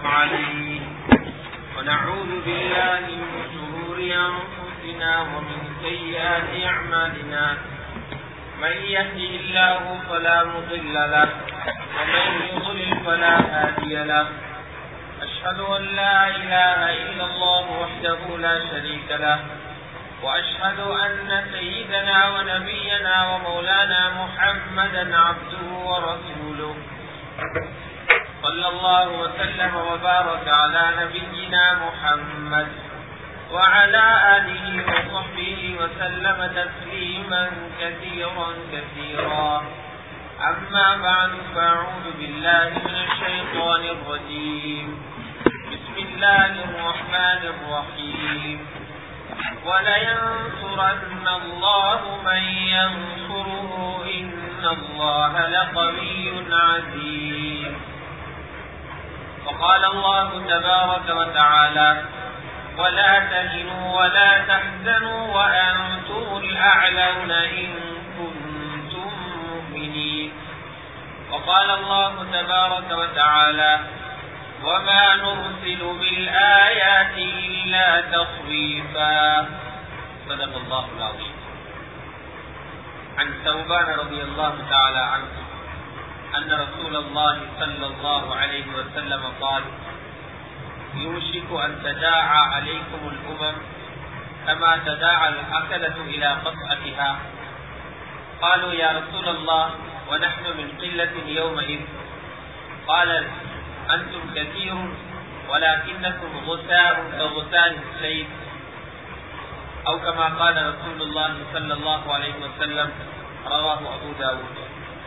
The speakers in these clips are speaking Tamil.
عليه ونعوذ بالله من شرور أنفسنا ومن سيئات أعمالنا من يهده الله فلا مضل له ومن يضلل فلا هادي له أشهد أن لا إله إلا الله وحده لا شريك له وأشهد أن سيدنا ونبينا ومولانا محمدا عبده ورسوله صلى الله وسلم وبارك على نبينا محمد وعلى آله وصحبه وسلم تسليما كثيرا كثيرا أما بعد فأعوذ بالله من الشيطان الرجيم بسم الله الرحمن الرحيم ولينصرن الله من ينصره إن الله لقوي عزيز وقال الله تبارك وتعالى ولا تهنوا ولا تحزنوا وأنتم الأعلون إن كنتم مؤمنين وقال الله تبارك وتعالى وما نرسل بالآيات إلا تخويفا صدق الله العظيم عن ثوبان رضي الله تعالى عنه أن رسول الله صلى الله عليه وسلم قال يوشك أن تداعى عليكم الأمم كما تداعى الأكلة إلى قطعتها قالوا يا رسول الله ونحن من قلة يومئذ قال أنتم كثير ولكنكم غثاء كغثاء السيف أو كما قال رسول الله صلى الله عليه وسلم رواه أبو داود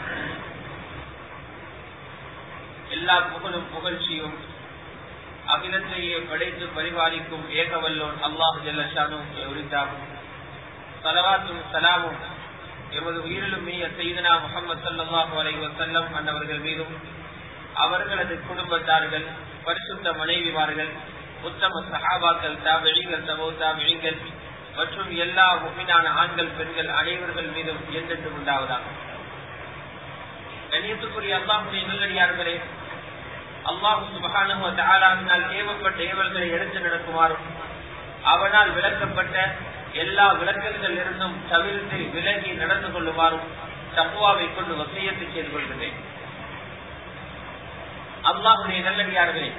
எல்லா புகழும் புகழ்ச்சியும் அகிலத்தையே படைத்து பரிபாலிக்கும் ஏகவல்லோன் அல்லாஹு ஜல்லஷானும் உரித்தாகும் சலவாத்தும் சலாமும் எமது உயிரிலும் மீய செய்தனா முகமது சல்லாஹு அலை வசல்லம் அன்னவர்கள் மீதும் அவர்களது குடும்பத்தார்கள் பரிசுத்த மனைவிமார்கள் உத்தம சகாபாக்கள் தாபிழிகள் சமோ தாபிழிகள் மற்றும் எல்லா முப்பினான ஆண்கள் பெண்கள் அனைவர்கள் மீதும் என்றென்று உண்டாவதாக கண்ணியத்துக்குரிய அல்லாஹுடைய நல்லடியார்களே அல்லாஹு சுபகானால் ஏவப்பட்ட ஏவல்களை எடுத்து நடக்குமாறும் அவனால் விளக்கப்பட்ட எல்லா விளக்கங்கள் இருந்தும் தவிர்த்து விலகி நடந்து கொள்ளுமாறும் தப்புவாவை கொண்டு வசியத்தை செய்து கொள்கிறேன் அல்லாஹுடைய நல்லடியார்களே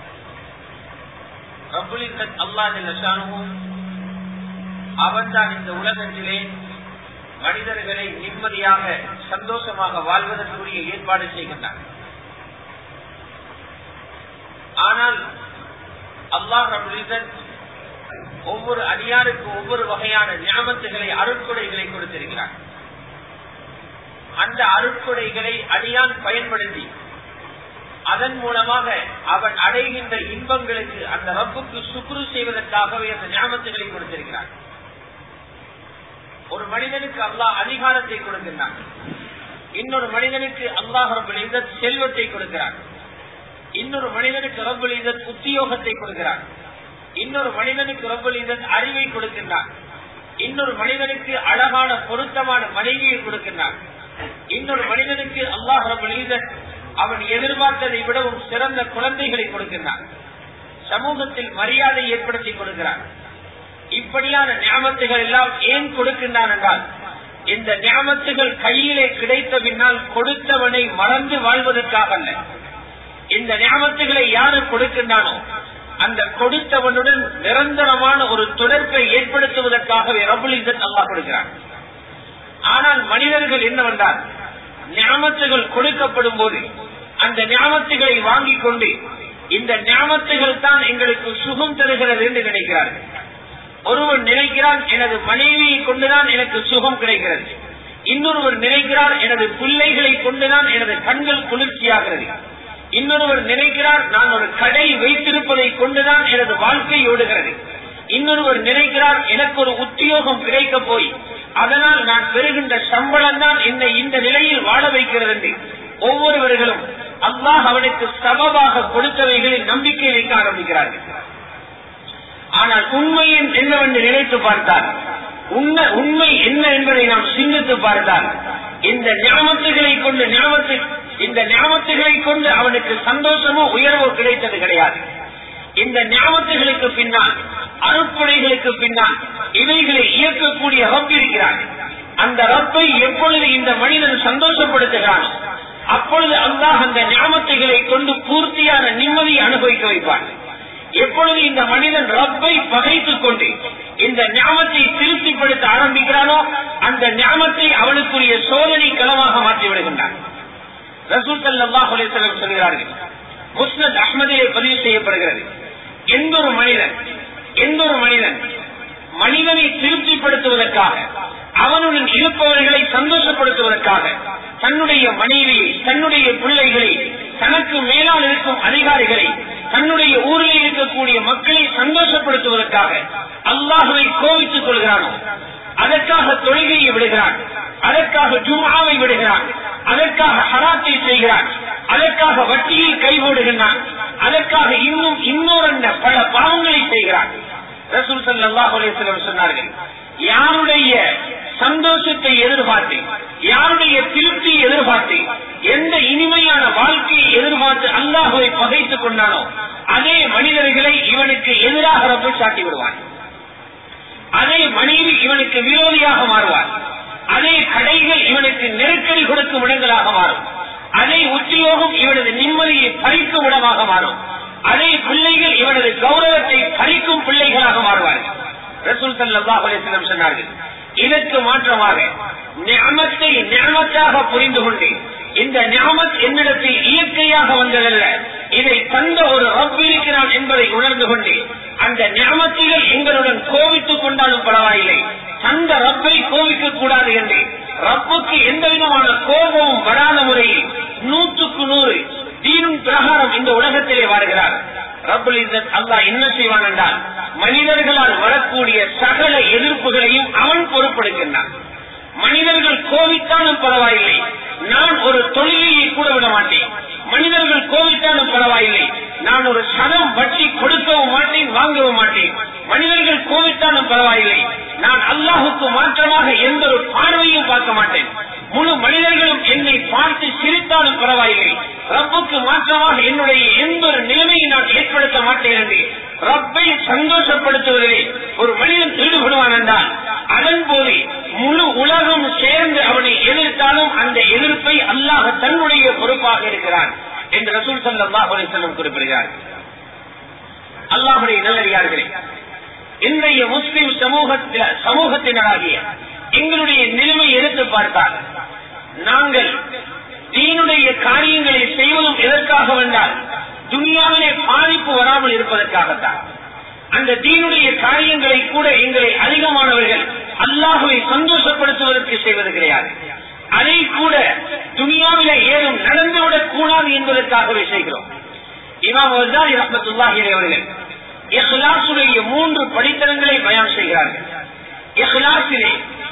ரபுலிசத் அல்லாஹ் அவன்தான் இந்த உலகத்திலே மனிதர்களை நிம்மதியாக சந்தோஷமாக வாழ்வதற்குரிய ஏற்பாடு செய்கின்றான் ஆனால் அல்லாஹ் ரபுலிசன் ஒவ்வொரு அடியாருக்கு ஒவ்வொரு வகையான ஞாபகத்துகளை அருட்கொடைகளை கொடுத்திருக்கிறார் அந்த அருட்கொடைகளை அடியான் பயன்படுத்தி அதன் மூலமாக அவன் அடைகின்ற இன்பங்களுக்கு அந்த ரப்புக்கு சுக்குரு செய்வதற்காகவே அந்த ஞாபகத்துகளை கொடுத்திருக்கிறான் ஒரு மனிதனுக்கு அல்லாஹ் அதிகாரத்தை கொடுக்கின்றான் இன்னொரு மனிதனுக்கு அல்லாஹ் ரபுல் செல்வத்தை கொடுக்கிறான் இன்னொரு மனிதனுக்கு ரபுல் உத்தியோகத்தை கொடுக்கிறான் இன்னொரு மனிதனுக்கு ரபுல் அறிவை கொடுக்கின்றான் இன்னொரு மனிதனுக்கு அழகான பொருத்தமான மனைவியை கொடுக்கின்றான் இன்னொரு மனிதனுக்கு அல்லாஹ் ரபுல் அவன் எதிர்பார்த்ததை விடவும் சிறந்த குழந்தைகளை கொடுக்கின்றான் சமூகத்தில் மரியாதை ஏற்படுத்தி கொடுக்கிறான் இப்படியான ஞாபகத்துகள் எல்லாம் ஏன் கொடுக்கின்றான் என்றால் இந்த ஞாபகத்துகள் கையிலே கிடைத்த பின்னால் கொடுத்தவனை மறந்து வாழ்வதற்காக அல்ல இந்த ஞாபகத்துகளை யாரு கொடுக்கின்றானோ அந்த கொடுத்தவனுடன் நிரந்தரமான ஒரு தொடர்பை ஏற்படுத்துவதற்காகவே ரபுல் இசத் அல்லா கொடுக்கிறான் ஆனால் மனிதர்கள் என்னவென்றால் ஞாபகத்துகள் கொடுக்கப்படும் போது அந்த ஞாபகத்துகளை வாங்கிக் கொண்டு இந்த ஞாபகத்துகள் தான் எங்களுக்கு சுகம் தருகிறது என்று நினைக்கிறார்கள் ஒருவர் நினைக்கிறான் எனது மனைவியை கொண்டுதான் எனக்கு சுகம் கிடைக்கிறது இன்னொருவர் நினைக்கிறார் எனது பிள்ளைகளை கொண்டுதான் எனது கண்கள் குளிர்ச்சியாகிறது இன்னொருவர் நினைக்கிறார் நான் ஒரு கடை வைத்திருப்பதை கொண்டுதான் எனது வாழ்க்கை ஓடுகிறது இன்னொருவர் நினைக்கிறார் எனக்கு ஒரு உத்தியோகம் கிடைக்க போய் அதனால் நான் பெறுகின்ற சம்பளம் தான் என்னை இந்த நிலையில் வாழ வைக்கிறது என்று ஒவ்வொருவர்களும் அல்லாஹ் அவனுக்கு சமமாக கொடுத்தவைகளில் நம்பிக்கை வைக்க ஆரம்பிக்கிறார்கள் ஆனால் உண்மையின் என்னவென்று நினைத்து பார்த்தால் உண்மை உண்மை என்ன என்பதை நாம் சிந்தித்து பார்த்தால் இந்த ஞாபகத்துகளை கொண்டு ஞாபகத்தை இந்த ஞாபகத்துகளை கொண்டு அவனுக்கு சந்தோஷமோ உயர்வோ கிடைத்தது கிடையாது இந்த ஞாபகத்துகளுக்கு பின்னால் அருட்படைகளுக்கு பின்னால் இவைகளை இயக்கக்கூடிய ரப் இருக்கிறார் அந்த ரப்பை எப்பொழுது இந்த மனிதன் சந்தோஷப்படுத்துகிறான் அப்பொழுது அல்லாஹ் அந்த ஞாபகத்துகளை கொண்டு பூர்த்தியான நிம்மதியை அனுபவிக்க வைப்பார் எப்பொழுது இந்த மனிதன் ரப்பை பகைத்துக் கொண்டு இந்த ஞாபத்தை திருப்திப்படுத்த ஆரம்பிக்கிறானோ அந்த ஞாபத்தை அவனுக்குரிய சோதனை களமாக மாற்றி விடுகின்றான் ரசூல் சல்லாஹ் அலிசல்லம் சொல்கிறார்கள் முஸ்னத் அஹ்மதிலே பதிவு செய்யப்படுகிறது எந்த ஒரு மனிதன் எந்த ஒரு மனிதன் மனிதனை திருப்திப்படுத்துவதற்காக அவனுடன் இருப்பவர்களை சந்தோஷப்படுத்துவதற்காக தன்னுடைய மனைவியை தன்னுடைய பிள்ளைகளை தனக்கு மேலால் இருக்கும் அதிகாரிகளை தன்னுடைய ஊரில் இருக்கக்கூடிய மக்களை சந்தோஷப்படுத்துவதற்காக அல்லாஹுவை கோவித்துக் கொள்கிறானோ அதற்காக தொழுகையை விடுகிறான் அதற்காக ஜுமாவை விடுகிறான் அதற்காக ஹராத்தை செய்கிறான் அதற்காக வட்டியில் கைகோடுகின்றான் அதற்காக இன்னும் இன்னொரு பல பாவங்களை செய்கிறான் ரசூல் சல்லாஹ் அலிஸ்லம் சொன்னார்கள் யாருடைய சந்தோஷத்தை எதிர்பார்த்து யாருடைய திருப்தியை எதிர்பார்த்து எந்த இனிமையான வாழ்க்கையை எதிர்பார்த்து அல்லாஹுவை பகைத்துக் கொண்டானோ அதே மனிதர்களை இவனுக்கு எதிராக ரப்பு சாட்டி விடுவான் அதே மனைவி இவனுக்கு விரோதியாக மாறுவார் அதே கடைகள் இவனுக்கு நெருக்கடி கொடுக்கும் இடங்களாக மாறும் அதே உத்தியோகம் இவனது நிம்மதியை பறிக்கும் இடமாக மாறும் அதே பிள்ளைகள் இவனது கௌரவத்தை பறிக்கும் பிள்ளைகளாக மாறுவார்கள் ரசூல் சல்லாஹ் அலிஸ்லம் சொன்னார்கள் இதற்கு மாற்றமாக ஞானத்தை ஞானத்தாக புரிந்து கொண்டு இந்த ஞாமத் என்னிடத்தில் இயற்கையாக வந்ததல்ல இதை தந்த ஒரு ரப் இருக்கிறான் என்பதை உணர்ந்து கொண்டு அந்த ஞாமத்திகள் எங்களுடன் கோவித்துக் கொண்டாலும் பரவாயில்லை தந்த ரப்பை கோவிக்க கூடாது என்று ரப்புக்கு எந்த விதமான கோபமும் வராத முறையில் நூற்றுக்கு நூறு தீனும் பிரகாரம் இந்த உலகத்திலே வாழ்கிறார் ரப்புல் இஸ்ஸத் அல்லாஹ் என்ன செய்வான் என்றால் மனிதர்களால் வரக்கூடிய சகல எதிர்ப்புகளையும் அவன் பொறுப்பெடுக்கின்றான் மனிதர்கள் கோவித்தாலும் பரவாயில்லை நான் ஒரு தொழிலையை கூட விட மாட்டேன் மனிதர்கள் கோவித்தாலும் பரவாயில்லை நான் ஒரு சதம் வட்டி கொடுக்கவும் மாட்டேன் வாங்கவும் மாட்டேன் மனிதர்கள் கோவித்தாலும் பரவாயில்லை நான் அல்லாஹுக்கு மாற்றமாக எந்த ஒரு பார்வையும் பார்க்க மாட்டேன் முழு மனிதர்களும் என்னை பார்த்து சிரித்தாலும் பரவாயில்லை ரப்புக்கு மாற்றமாக என்னுடைய எந்த ஒரு நிலைமையை நான் ஏற்படுத்த மாட்டேன் என்று ரப்பை சந்தோஷப்படுத்துவதிலே ஒரு மனிதன் ஈடுபடுவான் என்றால் அதன் போது முழு உலகம் சேர்ந்து அவனை எதிர்த்தாலும் அந்த எதிர்ப்பை அல்லாஹ் தன்னுடைய பொறுப்பாக இருக்கிறான் என்று ரசூல் சல்லாஹ் அலிசல்லம் குறிப்பிடுகிறார் அல்லாஹுடைய நல்லடியார்களே இன்றைய முஸ்லிம் சமூகத்தில் சமூகத்தினராகிய எங்களுடைய நிலைமை எடுத்து பார்த்தால் நாங்கள் தீனுடைய காரியங்களை செய்வதும் எதற்காக வந்தால் துனியாவிலே பாதிப்பு வராமல் இருப்பதற்காகத்தான் அந்த தீனுடைய காரியங்களை கூட எங்களை அதிகமானவர்கள் அல்லாஹுவை சந்தோஷப்படுத்துவதற்கு செய்வது கிடையாது அதை கூட துனியாவில ஏதும் நடந்துவிடக் கூடாது என்பதற்காகவே செய்கிறோம் இமாம் வசாரி ரஹமத்துல்லாஹி அவர்கள் இஹ்லாசுடைய மூன்று படித்தரங்களை பயன் செய்கிறார்கள் இஹ்லாசிலே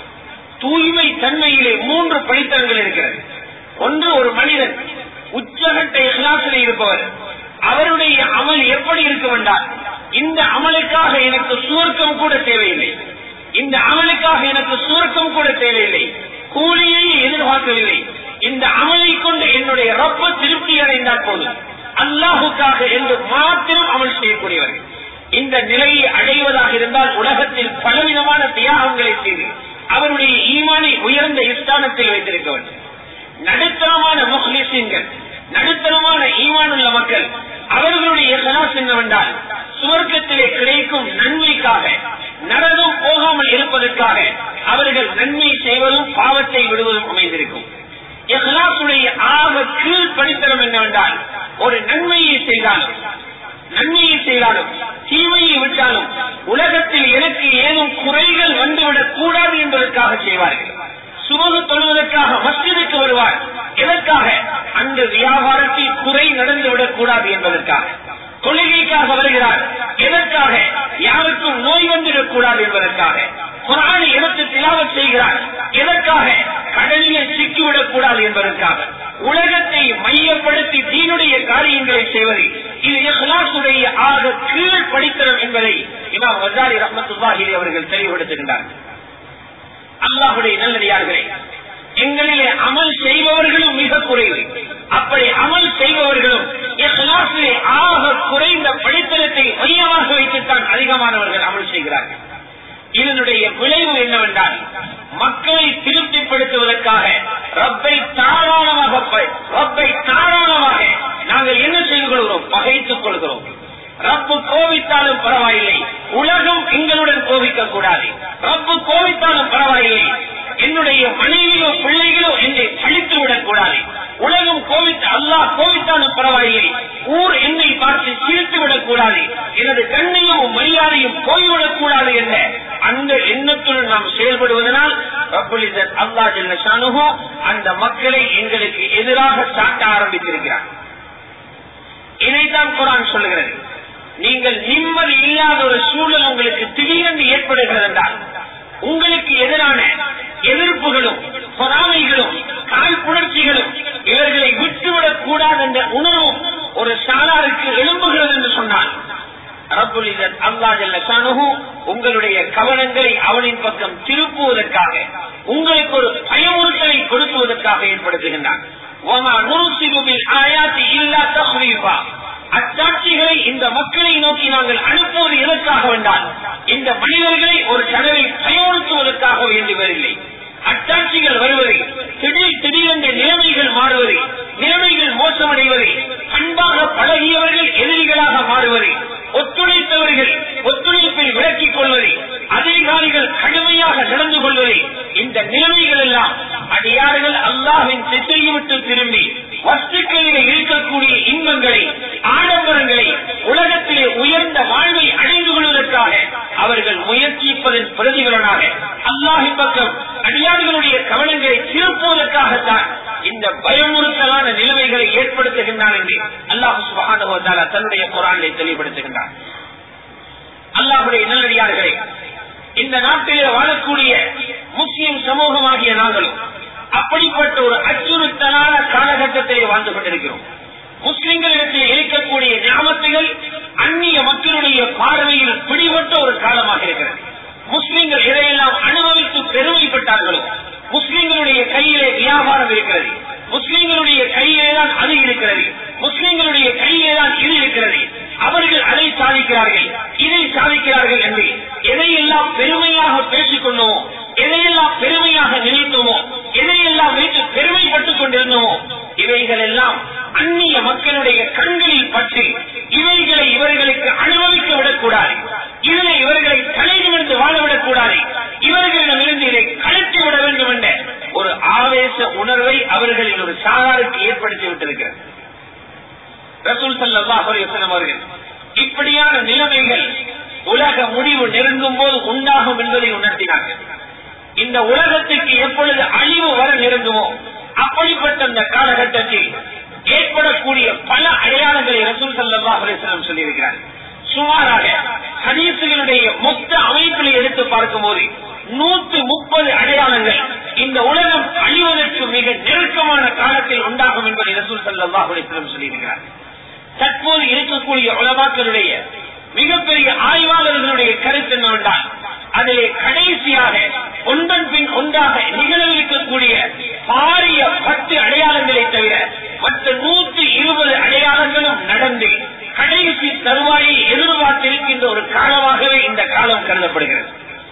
தூய்மை தன்மையிலே மூன்று படித்தரங்கள் இருக்கிறது ஒன்று ஒரு மனிதன் உச்சகட்ட இஹ்லாசிலே இருப்பவர் அவருடைய அமல் எப்படி இருக்கும் என்றால் இந்த அமலுக்காக எனக்கு சுவர்க்கம் கூட தேவையில்லை இந்த அமலுக்காக எனக்கு சுவர்க்கம் கூட தேவையில்லை கூலியை எதிர்பார்க்கவில்லை இந்த அமலை கொண்டு என்னுடைய ரப்ப திருப்தி அடைந்தால் போதும் அல்லாஹுக்காக என்று மாத்திரம் அமல் செய்யக்கூடியவர்கள் இந்த நிலையை அடைவதாக இருந்தால் உலகத்தில் பலவிதமான தியாகங்களை செய்து அவருடைய ஈமானை உயர்ந்த ஸ்தானத்தில் வைத்திருக்க வேண்டும் நடுத்தரமான முஹ்லிசீன்கள் நடுத்தரமான ஈமான் உள்ள மக்கள் அவர்களுடைய சலாஸ் என்னவென்றால் சுவர்க்கத்திலே கிடைக்கும் நன்மைக்காக நரகம் போகாமல் இருப்பதற்காக அவர்கள் நன்மை செய்வதும் பாவத்தை விடுவதும் அமைந்திருக்கும் இஹ்லாசுடைய ஆக கீழ் படித்தரம் என்னவென்றால் ஒரு நன்மையை செய்தாலும் நன்மையை செய்தாலும் தீமையை விட்டாலும் உலகத்தில் எனக்கு ஏதும் குறைகள் வந்துவிடக் கூடாது என்பதற்காக செய்வார்கள் சுமது தொழுவதற்காக மஸ்ஜிதுக்கு வருவார் எதற்காக அந்த வியாபாரத்தில் குறை நடந்துவிடக் கூடாது என்பதற்காக தொழுகைக்காக வருகிறார் எதற்காக யாருக்கும் நோய் வந்துவிடக் கூடாது என்பதற்காக குரானை எடுத்து திலாவத் செய்கிறார் எதற்காக கடலில் சிக்கிவிடக் கூடாது என்பதற்காக உலகத்தை மையப்படுத்தி தீனுடைய காரியங்களை செய்வது இது இஹ்லாசுடைய ஆக கீழ் படித்தரம் என்பதை இமாம் வசாரி ரஹமத்துல்லாஹி அவர்கள் தெளிவுபடுத்துகின்றார்கள் அல்லாஹுடைய நல்லடியார்களே எங்களிலே அமல் செய்பவர்களும் மிக குறைவு அப்படி அமல் செய்பவர்களும் இஸ்லாத்திலே ஆக குறைந்த படித்தளத்தை மையமாக வைத்துத்தான் அதிகமானவர்கள் அமல் செய்கிறார்கள் இதனுடைய விளைவு என்னவென்றால் மக்களை திருப்திப்படுத்துவதற்காக ரப்பை தாராளமாக ப- ரப்பை தாராளமாக நாங்கள் என்ன செய்து கொள்கிறோம் பகைத்துக் கொள்கிறோம் ரப்பு கோவித்தாலும் பரவாயில்லை உலகம் எங்களுடன் கோவிக்க கூடாது ரப்பு கோவித்தாலும் பரவாயில்லை என்னுடைய மனைவியோ பிள்ளைகளோ என்னை பழித்து விடக் கூடாது உலகம் கோவித்து அல்லாஹ் கோவித்தாலும் பரவாயில்லை ஊர் என்னை பார்த்து சிரித்து விடக் கூடாது எனது கண்ணையும் மரியாதையும் போய்விடக் கூடாது என்ற அந்த எண்ணத்துடன் நாம் செயல்படுவதனால் ரப்புல் இஸ்ஸத் அல்லாஹ் ஜல்ல ஷானுஹு அந்த மக்களை எங்களுக்கு எதிராக சாட்ட ஆரம்பித்திருக்கிறார் இதைத்தான் குரான் சொல்லுகிறது நீங்கள் நிம்மதி இல்லாத ஒரு சூழல் உங்களுக்கு திடீரென்று ஏற்படுகிறது என்றால் உங்களுக்கு எதிரான எதிர்ப்புகளும் பொறாமைகளும் காழ்ப்புணர்ச்சிகளும் இவர்களை விட்டுவிடக் கூடாது என்ற உணர்வும் ஒரு சாலாருக்கு எழும்புகிறது என்று சொன்னால் ரப்புல் இஸ்ஸத் அல்லாஹ் ஜல்ல ஷானுஹு உங்களுடைய கவனங்களை அவனின் பக்கம் திருப்புவதற்காக உங்களுக்கு ஒரு பயமுறுத்தலை கொடுக்குவதற்காக ஏற்படுத்துகின்றான் وَمَا نُرْسِلُ بِالْآيَاتِ إِلَّا تَخْوِيفًا அச்சாட்சிகளை இந்த மக்களை நோக்கி நாங்கள் அனுப்புவது எதற்காக வேண்டால் இந்த மனிதர்களை ஒரு கனவை பயமுறுத்துவதற்காக வேண்டி வரவில்லை அச்சாட்சிகள் வருவதை திடீர் திடீரென்ற நிலைமைகள் மாறுவதை நிலைமைகள் மோசமடைவதை அன்பாக பழகியவர்கள் எதிரிகளாக மாறுவதை ஒத்துழைத்தவர்கள் ஒத்துழைப்பை விலக்கிக் கொள்வதை அதிகாரிகள் கடுமையாக நடந்து கொள்வதை இந்த நிலைமைகள் எல்லாம் அடியார்கள் அல்லாஹின் திசையை விட்டு திரும்பி வஸ்துக்களிலே இருக்கக்கூடிய இன்பங்களை ஆடம்பரங்களை உலகத்திலே உயர்ந்த வாழ்வை அடைந்து கொள்வதற்காக அவர்கள் முயற்சிப்பதன் பிரதிபலனாக அல்லாஹின் பக்கம் அடியார்களுடைய கவனங்களை திருப்புவதற்காகத்தான் இந்த பயமுறுத்தலான நிலைமைகளை ஏற்படுத்துகின்றான் என்று அல்லாஹ் சுபஹானஹு வ தஆலா தன்னுடைய குரானை தெளிவுபடுத்துகின்றான் அல்லாஹுடைய நல்லடியார்களே இந்த நாட்டிலே வாழக்கூடிய முஸ்லிம் சமூகமாகிய நாங்களும் அப்படிப்பட்ட ஒரு அச்சுறுத்தலான காலகட்டத்திலே வாழ்ந்து கொண்டிருக்கிறோம் முஸ்லிம்களிடத்தில் இருக்கக்கூடிய ஞாபகத்துகள் அந்நிய மக்களுடைய பார்வையில் பிடிபட்ட ஒரு காலமாக இருக்கிறது முஸ்லிம்கள் இதையெல்லாம் அனுபவித்து பெருமைப்பட்டார்களோ முஸ்லிம்களுடைய கையிலே வியாபாரம் இருக்கிறது முஸ்லிம்களுடைய கையிலே தான் அது இருக்கிறது முஸ்லிம்களுடைய கையிலே தான் இது இருக்கிறது அவர்கள் அதை சாதிக்கிறார்கள் இதை சாதிக்கிறார்கள் என்று எதையெல்லாம் பெருமையாக பேசிக் கொண்டோமோ எதையெல்லாம் பெருமையாக நினைத்தோமோ எதையெல்லாம் வைத்து பெருமைப்பட்டுக் கொண்டிருந்தோமோ இவைகள் எல்லாம் அந்நிய மக்களுடைய கண்களில் பற்றி இவைகளை இவர்களுக்கு அனுபவிக்க விடக்கூடாது இதனை இவர்களை தலைநிமிர்ந்து வாழவிடக் கூடாது இவர்களிடமிருந்து இதை கழித்து விட வேண்டும் என்ற ஒரு ஆவேச உணர்வை அவர்களின் ஒரு சாராருக்கு ஏற்படுத்தி விட்டிருக்கிறது ரசூல் சல்லாஹ் அலைஹிஸ்ஸலாம் அவர்கள் இப்படியான நிலைமைகள் உலக முடிவு நெருங்கும் போது உண்டாகும் என்பதை உணர்த்தினார்கள் இந்த உலகத்துக்கு எப்பொழுது அழிவு வர நெருங்குமோ அப்படிப்பட்ட அந்த காலகட்டத்தில் ஏற்படக்கூடிய பல அடையாளங்களை ரசூல் சல்லாஹ் அலைஹிஸ்ஸலாம் சொல்லியிருக்கிறார் சுமாராக ஹதீசுகளுடைய மொத்த அமைப்பில் எடுத்து பார்க்கும் போது நூத்தி முப்பது அடையாளங்கள் இந்த உலகம் அழிவதற்கு மிக நெருக்கமான காலத்தில் உண்டாகும் என்பதை ரசூல் சல்லாஹ் அலைஹிஸ்ஸலாம் சொல்லியிருக்கிறார் தற்போது இருக்கக்கூடிய உலமாக்களுடைய மிகப்பெரிய ஆய்வாளர்களுடைய கருத்து என்னவென்றால் அதிலே கடைசியாக ஒன்றன் பின் ஒன்றாக நிகழவிருக்கக்கூடிய பாரிய பத்து அடையாளங்களை தவிர மற்ற நூற்றி இருபது அடையாளங்களும் நடந்து கடைசி தருவாயை எதிர்பார்த்திருக்கின்ற ஒரு காலமாகவே இந்த காலம் கருதப்படுகிறது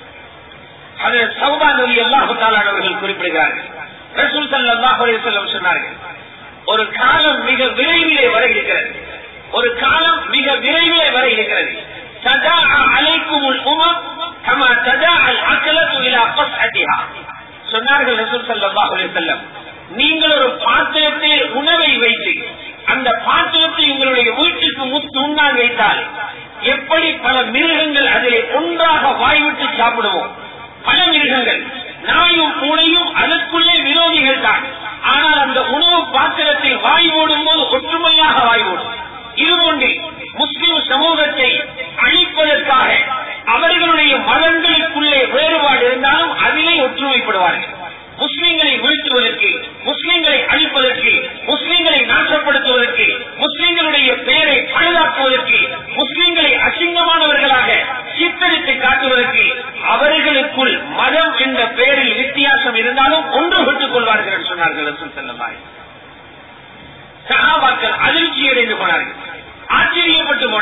அது சௌதா நபி அல்லாஹாலானவர்கள் குறிப்பிடுகிறார்கள் ரசூல் சல்லாஹ் அலையம் சொன்னார்கள் ஒரு காலம் மிக விரைவிலே வர இருக்கிறது ஒரு காலம் மிக விரைவிலே வர இருக்கிறது சதா அலைக்கும் உமம் கம சதா அல் அக்கலத்து இலா பஸ்அதிஹா சொன்னார்கள் ரசூல் ஸல்லல்லாஹு அலைஹி வஸல்லம் நீங்கள் ஒரு பாத்திரத்தில் உணவை வைத்து அந்த பாத்திரத்தை உங்களுடைய வீட்டுக்கு முத்து உண்ணால் வைத்தால் எப்படி பல மிருகங்கள் அதிலே ஒன்றாக வாய்விட்டு சாப்பிடுவோம் பல மிருகங்கள் நாயும் பூனையும் அதற்குள்ளே விரோதிகள் தான் ஆனால் அந்த உணவு பாத்திரத்தை வாய் ஓடும் போது ஒற்றுமையாக வாய் ஓடும் இதுபோன்று முஸ்லிம் சமூகத்தை அழிப்பதற்காக அவர்களுடைய மதங்களுக்குள்ளே வேறுபாடு இருந்தாலும் அதிலே ஒற்றுமைப்படுவார்கள் முஸ்லிம்களை வீழ்த்துவதற்கு முஸ்லிம்களை அழிப்பதற்கு முஸ்லிம்களை நாசப்படுத்துவதற்கு முஸ்லிம்களுடைய பெயரை பழுதாக்குவதற்கு முஸ்லிம்களை அசிங்கமானவர்களாக சித்தரித்து காட்டுவதற்கு அவர்களுக்குள் மதம் என்ற பெயரில் வித்தியாசம் இருந்தாலும் ஒன்று விட்டுக் கொள்வார்கள் என்று சொன்னார்கள் ரசூல் ஸல்லல்லாஹு அலைஹி வஸல்லம்.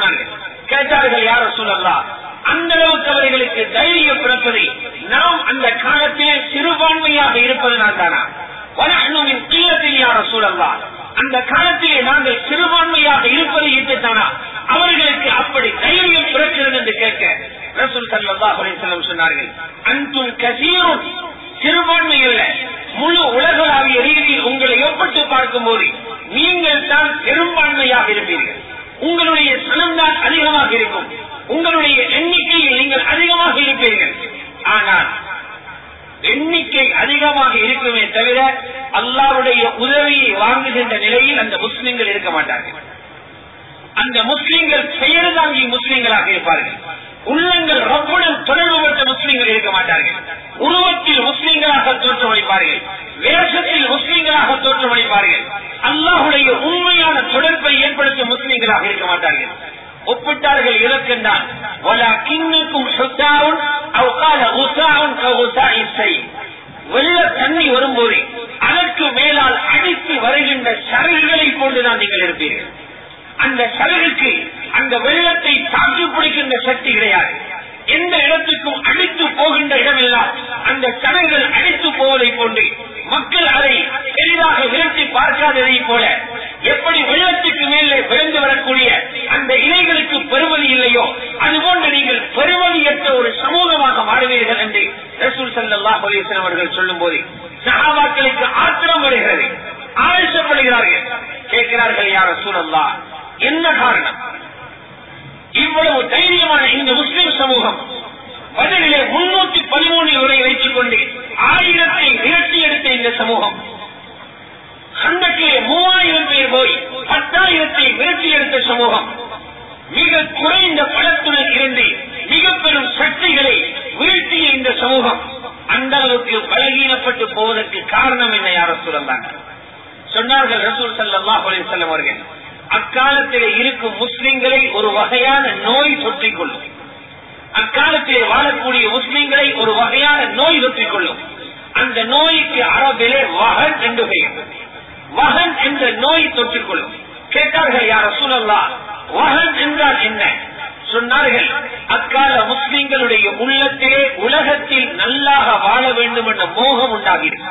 போனார்கள் கேட்டார்கள் யார சொல்லலாம் அந்த அளவுக்கு அவர்களுக்கு தைரியம் பிறப்பதை நாம் அந்த காலத்திலே சிறுபான்மையாக இருப்பதனால் தானா வனஹ்னுவின் கீழத்தில் யார சூழல்லாம் அந்த காலத்திலே நாங்கள் சிறுபான்மையாக இருப்பதை இட்டுத்தானா அவர்களுக்கு அப்படி தைரியம் பிறக்கிறது என்று கேட்க ரசூல் சல்லாஹ் அலிசல்லம் சொன்னார்கள் அன்தும் கசீரும் சிறுபான்மை அல்ல முழு உலகளாவிய ரீதியில் உங்களை ஒப்பிட்டு பார்க்கும் போது நீங்கள் தான் பெரும்பான்மையாக இருப்பீர்கள் உங்களுடைய சனம் தான் அதிகமாக இருக்கும் உங்களுடைய எண்ணிக்கையில் நீங்கள் அதிகமாக இருப்பீர்கள் ஆனால் எண்ணிக்கை அதிகமாக இருக்குமே தவிர அல்லாவுடைய உதவியை வாங்குகின்ற நிலையில் அந்த முஸ்லிம்கள் இருக்க மாட்டார்கள் அந்த முஸ்லிம்கள் பெயர் தாங்கி முஸ்லிம்களாக இருப்பார்கள் உள்ளங்கள் ரப்புடன் தொடர்பு பெற்ற முஸ்லிம்கள் இருக்க மாட்டார்கள் உருவத்தில் முஸ்லிம்களாக தோற்றமளிப்பார்கள் வேஷத்தில் முஸ்லிம்களாக தோற்றமளிப்பார்கள் அல்லாஹுடைய உண்மையான தொடர்பை ஏற்படுத்தும் முஸ்லிம்களாக இருக்க மாட்டார்கள் ஒப்பிட்டார்கள் இதற்கென்றால் வெள்ள தண்ணி வரும்போது அதற்கு மேலால் அடித்து வருகின்ற சரகுகளை போன்றுதான் நீங்கள் இருப்பீர்கள் அந்த சரகுக்கு அந்த வெள்ளத்தை தாக்கி பிடிக்கின்ற சக்தி கிடையாது எந்த இடத்துக்கும் அடித்து போகின்ற இடமெல்லாம் அந்த சடங்குகள் அடித்து போவதை போன்று மக்கள் அதை பெரிதாக விரட்டி பார்க்காததை போல எப்படி வெள்ளத்துக்கு மேலே விழுந்து வரக்கூடிய அந்த இலைகளுக்கு பெருமதி இல்லையோ அதுபோன்று நீங்கள் பெருமதியற்ற ஒரு சமூகமாக மாறுவீர்கள் என்று ரசூல் சல்லாஹ் அலிஸ்லாம் அவர்கள் சொல்லும் போது சகாபாக்களுக்கு ஆத்திரம் வருகிறது ஆவேசப்படுகிறார்கள் கேட்கிறார்கள் யார சூழல்லா என்ன காரணம் இவ்வளவு தைரியமான இந்த முஸ்லிம் சமூகம் பதிலே முன்னூத்தி பதிமூணு வரை வைத்துக் கொண்டு ஆயிரத்தை விரட்டி எடுத்த இந்த சமூகம் கண்டக்கிலே மூவாயிரம் பேர் போய் பத்தாயிரத்தை விரட்டி எடுத்த சமூகம் மிக குறைந்த பலத்துடன் இருந்து மிக பெரும் சக்திகளை வீழ்த்திய இந்த சமூகம் அந்த அளவுக்கு பலகீனப்பட்டு போவதற்கு காரணம் என்ன யார சொல்லலாங்க சொன்னார்கள் ரசூல் சல்லாஹ் அலிசல்லம் அவர்கள் அக்காலத்திலே இருக்கும் முஸ்லிம்களை ஒரு வகையான நோய் தொற்றிக் கொள்ளும் அக்காலத்திலே வாழக்கூடிய முஸ்லிம்களை ஒரு வகையான நோய் தொற்றிக் கொள்ளும் அந்த நோய்க்கு அரபிலே வகன் என்று பெயர் வகன் என்ற நோய் தொற்றிக் கொள்ளும் கேட்டார்கள் யார சூழல்லா வகன் என்றால் என்ன சொன்னார்கள் அக்கால முஸ்லிம்களுடைய உள்ளத்திலே உலகத்தில் நல்லாக வாழ வேண்டும் என்ற மோகம் உண்டாகிறது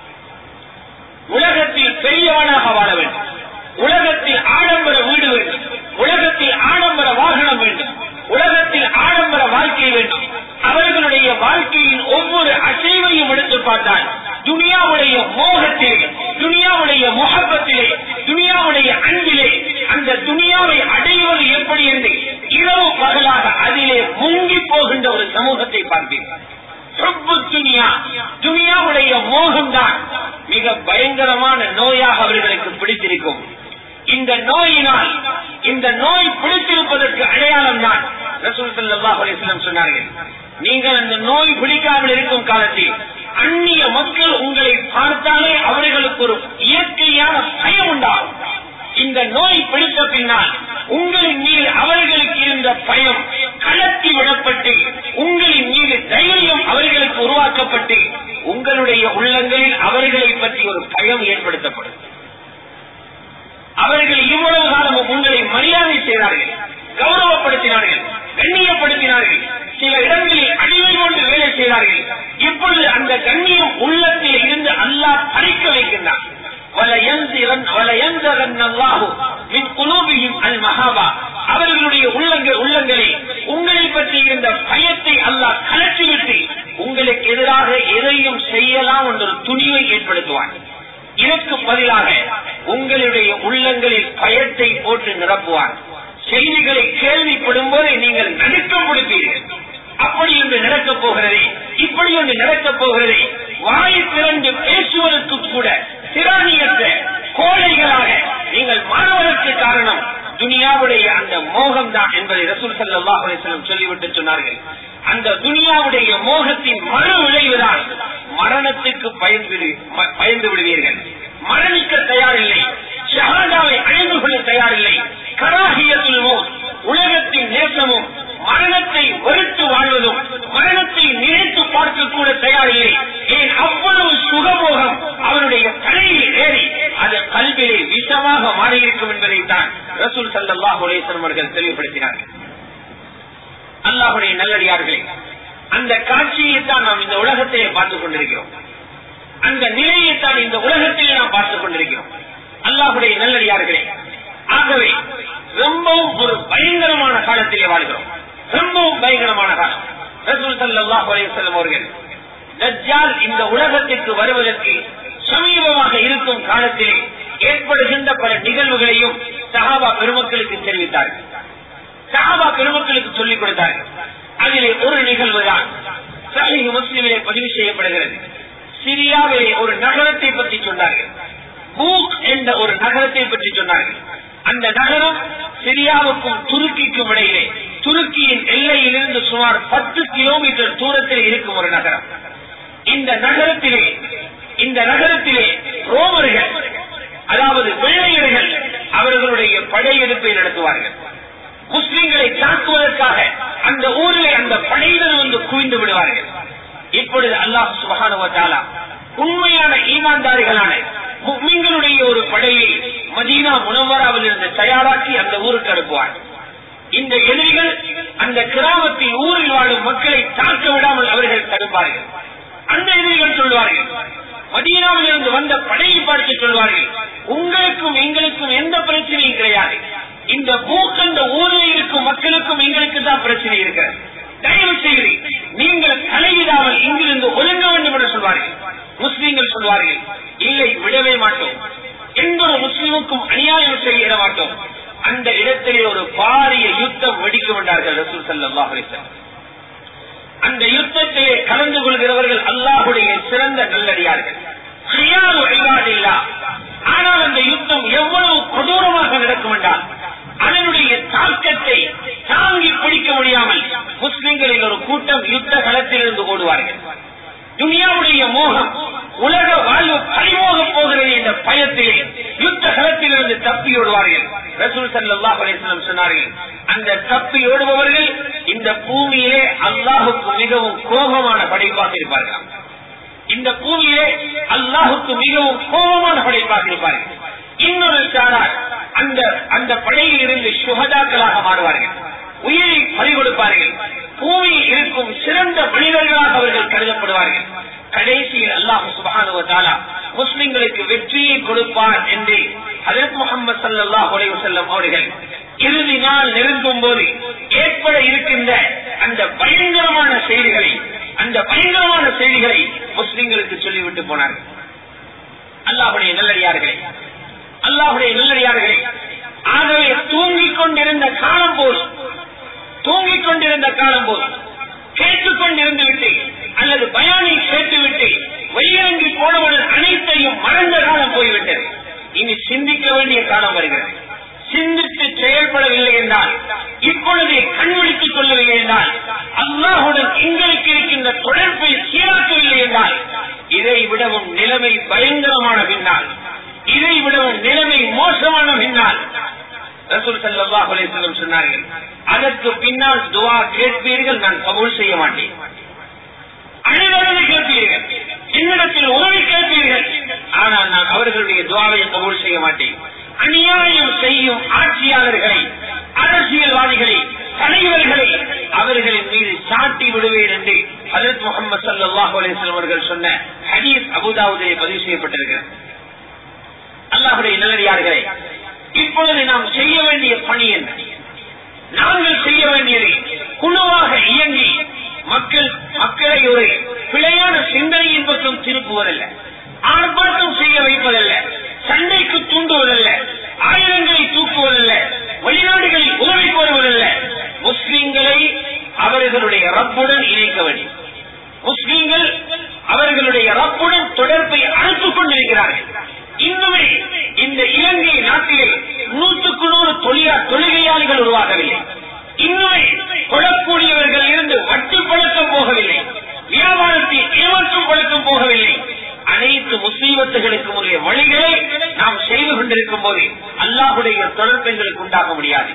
உலகத்தில் பெரியவனாக வாழ வேண்டும் உலகத்தில் ஆடம்பர வீடு வேண்டும் உலகத்தில் ஆடம்பர வாகனம் வேண்டும் உலகத்தில் ஆடம்பர வாழ்க்கை வேண்டும் அவர்களுடைய வாழ்க்கையின் ஒவ்வொரு அசைவையும் எடுத்து பார்த்தால் துனியாவுடைய மோகத்திலே துனியாவுடைய முகப்பத்திலே துனியாவுடைய அன்பிலே அந்த துனியாவை அடைவது எப்படி என்று இரவு பகலாக அதிலே முங்கி போகின்ற ஒரு சமூகத்தை பார்ப்பீர்கள் துனியா துனியாவுடைய மோகம்தான் மிக பயங்கரமான நோயாக அவர்களுக்கு பிடித்திருக்கும் இந்த நோயினால் இந்த நோய் பிடித்திருப்பதற்கு அடையாளம் தான் ரசூல் சல்லாஹ் அலிஸ்லம் சொன்னார்கள் நீங்கள் அந்த நோய் பிடிக்காமல் இருக்கும் காலத்தில் அந்நிய மக்கள் உங்களை பார்த்தாலே அவர்களுக்கு ஒரு இயற்கையான பயம் உண்டாகும் இந்த நோய் பிடித்த பின்னால் உங்களின் மீது அவர்களுக்கு இருந்த பயம் கலத்தி விடப்பட்டு உங்களின் மீது தைரியம் அவர்களுக்கு உருவாக்கப்பட்டு உங்களுடைய உள்ளங்களில் அவர்களை பற்றி ஒரு பயம் ஏற்படுத்தப்படும் அவர்கள் இவ்வளவு காலமும் உங்களை மரியாதை செய்தார்கள் கௌரவப்படுத்தினார்கள் கண்ணியப்படுத்தினார்கள் சில இடங்களில் அடிமை கொண்டு வேலை செய்தார்கள் இப்பொழுது அந்த கண்ணியம் உள்ளத்தில் இருந்து அல்லாஹ் பறிக்க வைக்கின்றான் அவர்களுடைய உள்ளங்கள் உள்ளங்களே உங்களை பற்றி இருந்த பயத்தை அல்லாஹ் கலற்றிவிட்டு உங்களுக்கு எதிராக எதையும் செய்யலாம் என்ற ஒரு துணிவை ஏற்படுத்துவான் இதற்கு பதிலாக உங்களுடைய உள்ளங்களில் பயத்தை போட்டு நிரப்புவான் செய்திகளை கேள்விப்படும் போது நீங்கள் நடுக்கம் கொடுப்பீர்கள் அப்படி ஒன்று நடக்கப் போகிறதே இப்படி ஒன்று நடக்கப் போகிறதே வாய் திறந்து பேசுவதற்கு கூட திராணியற்ற கோழைகளாக நீங்கள் மாறுவதற்கு காரணம் துனியாவுடைய அந்த மோகம் தான் என்பதை ரசூல் சல்லா அலிஸ்லம் சொல்லிவிட்டு சொன்னார்கள் அந்த துனியாவுடைய மோகத்தின் மறு விளைவுதான் மரணத்துக்கு பயந்து பயந்து விடுவீர்கள் மரணிக்க தயாரில்லை ஷஹாதாவை அழிந்து கொள்ள தயாரில்லை கராகியத்தில் உலகத்தின் நேசமும் மரணத்தை வெறுத்து வாழ்வதும் மரணத்தை நினைத்து பார்க்க கூட தயாரில்லை ஏன் அவ்வளவு சுகமோகம் அவருடைய தலையில் ஏறி அது கல்விலே விஷமாக மாறியிருக்கும் என்பதைத்தான் ரசூல் சல்லாஹ் உலேசன் அவர்கள் தெளிவுபடுத்தினார் கொண்டிருக்கிறார்கள் அல்லாஹுடைய நல்லடியார்களே அந்த காட்சியை தான் நாம் இந்த உலகத்திலே பார்த்துக் கொண்டிருக்கிறோம் அந்த நிலையை தான் இந்த உலகத்திலே நாம் பார்த்துக் கொண்டிருக்கிறோம் அல்லாஹுடைய நல்லடியார்களே ஆகவே ரொம்பவும் ஒரு பயங்கரமான காலத்திலே வாழ்கிறோம் ரொம்பவும் பயங்கரமான காலம் ரசூல் சல்லாஹ் அலையம் அவர்கள் தஜ்ஜால் இந்த உலகத்திற்கு வருவதற்கு சமீபமாக இருக்கும் காலத்திலே ஏற்படுகின்ற பல நிகழ்வுகளையும் சஹாபா பெருமக்களுக்கு தெரிவித்தார்கள் சஹாபா பெருமக்களுக்கு சொல்லிக் கொடுத்தார்கள் அதிலே ஒரு நிகழ்வு தான் சஹீஹ் முஸ்லிமிலே பதிவு செய்யப்படுகிறது சிரியாவிலே ஒரு நகரத்தை பற்றி சொன்னார்கள் பூக் என்ற ஒரு நகரத்தை பற்றி சொன்னார்கள் அந்த நகரம் சிரியாவுக்கும் துருக்கிக்கும் இடையிலே துருக்கியின் எல்லையிலிருந்து சுமார் பத்து கிலோமீட்டர் தூரத்தில் இருக்கும் ஒரு நகரம் இந்த நகரத்திலே இந்த நகரத்திலே ரோமர்கள் அதாவது வெள்ளையர்கள் அவர்களுடைய படையெடுப்பை நடத்துவார்கள் முஸ்லிம்களை தாக்குவதற்காக அந்த ஊரிலே அந்த படையினர் வந்து குவிந்து விடுவார்கள் இப்பொழுது அல்லாஹ் சுபகானுவத்தாலா உண்மையான ஈமான்தாரிகளான முக்மீன்களுடைய ஒரு படையை மதீனா முனவராவில் இருந்து தயாராக்கி அந்த ஊருக்கு அனுப்புவார் இந்த எதிரிகள் அந்த கிராமத்தில் ஊரில் வாழும் மக்களை தாக்க விடாமல் அவர்கள் தடுப்பார்கள் அந்த எதிரிகள் சொல்வார்கள் மதீனாவில் இருந்து வந்த படையை பார்த்து சொல்வார்கள் உங்களுக்கும் எங்களுக்கும் எந்த பிரச்சனையும் கிடையாது இந்த பூக்கண்ட ஊரில் இருக்கும் மக்களுக்கும் எங்களுக்கு தான் பிரச்சனை இருக்கிறது தயவு செய்து நீங்கள் தலையிடாமல் இங்கிருந்து ஒழுங்க வேண்டும் என்று சொல்வார்கள் முஸ்லீம்கள் சொல்வார்கள் இல்லை விடவே மாட்டோம் எந்த ஒரு முஸ்லீமுக்கும் அநியாயம் செய்ய மாட்டோம் அந்த இடத்திலே ஒரு பாரிய யுத்தம் வெடிக்க வேண்டார்கள் ரசூல் சல்லாஹ் அலிசன் அந்த யுத்தத்திலே கலந்து கொள்கிறவர்கள் அல்லாஹுடைய சிறந்த நல்லடியார்கள் ஆனால் அந்த யுத்தம் எவ்வளவு கொடூரமாக நடக்கும் என்றால் அதனுடைய தாக்கத்தை தாங்கி பிடிக்க முடியாமல் முஸ்லிம்களில் ஒரு கூட்டம் யுத்த களத்திலிருந்து ஓடுவார்கள் துனியாவுடைய மோகம் உலக வாழ்வு பறிமோக போகிறது என்ற பயத்திலே யுத்த களத்திலிருந்து தப்பி ஓடுவார்கள் ரசூல் சல்லாஹ் அலிஸ்லம் சொன்னார்கள் அந்த தப்பி ஓடுபவர்கள் இந்த பூமியிலே அல்லாஹுக்கு மிகவும் கோபமான படைப்பாக இருப்பார்கள் இந்த பூமியிலே அல்லாஹுக்கு மிகவும் கோபமான படைப்பாக இருப்பார்கள் இன்னொரு சாரார் அந்த அந்த படையில் இருந்து சுகதாக்களாக மாறுவார்கள் உயிரை பறிகொடுப்பார்கள் பூமியில் இருக்கும் சிறந்த மனிதர்களாக அவர்கள் கருதப்படுவார்கள் கடைசியில் அல்லாஹு சுபானுவதாலா முஸ்லிம்களுக்கு வெற்றியை கொடுப்பார் என்று ஹதரத் முகமது சல்லாஹ் உலக செல்லம் அவர்கள் இறுதி நாள் நெருங்கும் போது ஏற்பட இருக்கின்ற அந்த பயங்கரமான செய்திகளை அந்த பயங்கரமான செய்திகளை முஸ்லிம்களுக்கு சொல்லிவிட்டு போனார்கள் அல்லாஹுடைய நல்லடியார்களே அல்லாஹுடைய நல்லடியார்களே ஆகவே தூங்கிக் கொண்டிருந்த காலம் போல் தூங்கிக் கொண்டிருந்த காலம் போல் கேட்டுக் கொண்டிருந்து விட்டு அல்லது பயானை கேட்டுவிட்டு வெளியிறங்கி போனவுடன் அனைத்தையும் மறந்த காலம் போய்விட்டது இனி சிந்திக்க வேண்டிய காலம் வருகிறது சிந்தித்து செயல்படவில்லை என்றால் இப்பொழுதே கண்விழித்துக் கொள்ளவில்லை என்றால் அல்லாஹுடன் எங்களுக்கு இருக்கின்ற தொடர்பை சீராக்கவில்லை என்றால் இதை விடவும் நிலைமை பயங்கரமான பின்னால் இதை விடவும் நிலைமை மோசமான பின்னால் ரசூல் சல்லாஹ் அலிஸ்லம் சொன்னார்கள் அதற்கு பின்னால் துவா கேட்பீர்கள் நான் கபூல் செய்ய மாட்டேன் அனைவரது கேட்பீர்கள் என்னிடத்தில் உதவி கேட்பீர்கள் ஆனால் நான் அவர்களுடைய துவாவை கபூல் செய்ய மாட்டேன் அநியாயம் செய்யும் ஆட்சியாளர்களை அரசியல்வாதிகளை தலைவர்களை அவர்களின் மீது சாட்டி விடுவேன் என்று ஹசரத் முகமது சல்லாஹ் அலிஸ்லாம் அவர்கள் சொன்ன ஹதீஸ் அபுதாவுதே பதிவு செய்யப்பட்டிருக்கிறது அல்லாஹுடைய நல்லடியார்களே இப்பொழுது நாம் செய்ய வேண்டிய பணி என்ன நாங்கள் செய்ய வேண்டியது குழுவாக இயங்கி மக்கள் மக்களை ஒரு பிழையான சிந்தனையின் பக்கம் திருப்புவதல்ல ஆர்ப்பாட்டம் செய்ய வைப்பதல்ல சண்டைக்கு தூண்டுவதல்ல ஆயுதங்களை தூக்குவதல்ல வெளிநாடுகளில் உதவி கோருவதல்ல முஸ்லிம்களை அவர்களுடைய ரப்புடன் இணைக்க வேண்டும் முஸ்லிம்கள் அவர்களுடைய ரப்புடன் தொடர்பை அழைத்துக் கொண்டிருக்கிறார்கள் இன்னுமே இந்த இலங்கை நாட்டிலே நூற்றுக்கு நூறு தொழிலா தொழுகையாளிகள் உருவாகவில்லை இன்னுமே கொடக்கூடியவர்கள் இருந்து வட்டி பழக்கம் போகவில்லை வியாபாரத்தில் ஏமாற்றும் பழக்கம் போகவில்லை அனைத்து முசீபத்துகளுக்கும் உரிய வழிகளை நாம் செய்து கொண்டிருக்கும் போது அல்லாஹுடைய தொடர்பு எங்களுக்கு உண்டாக முடியாது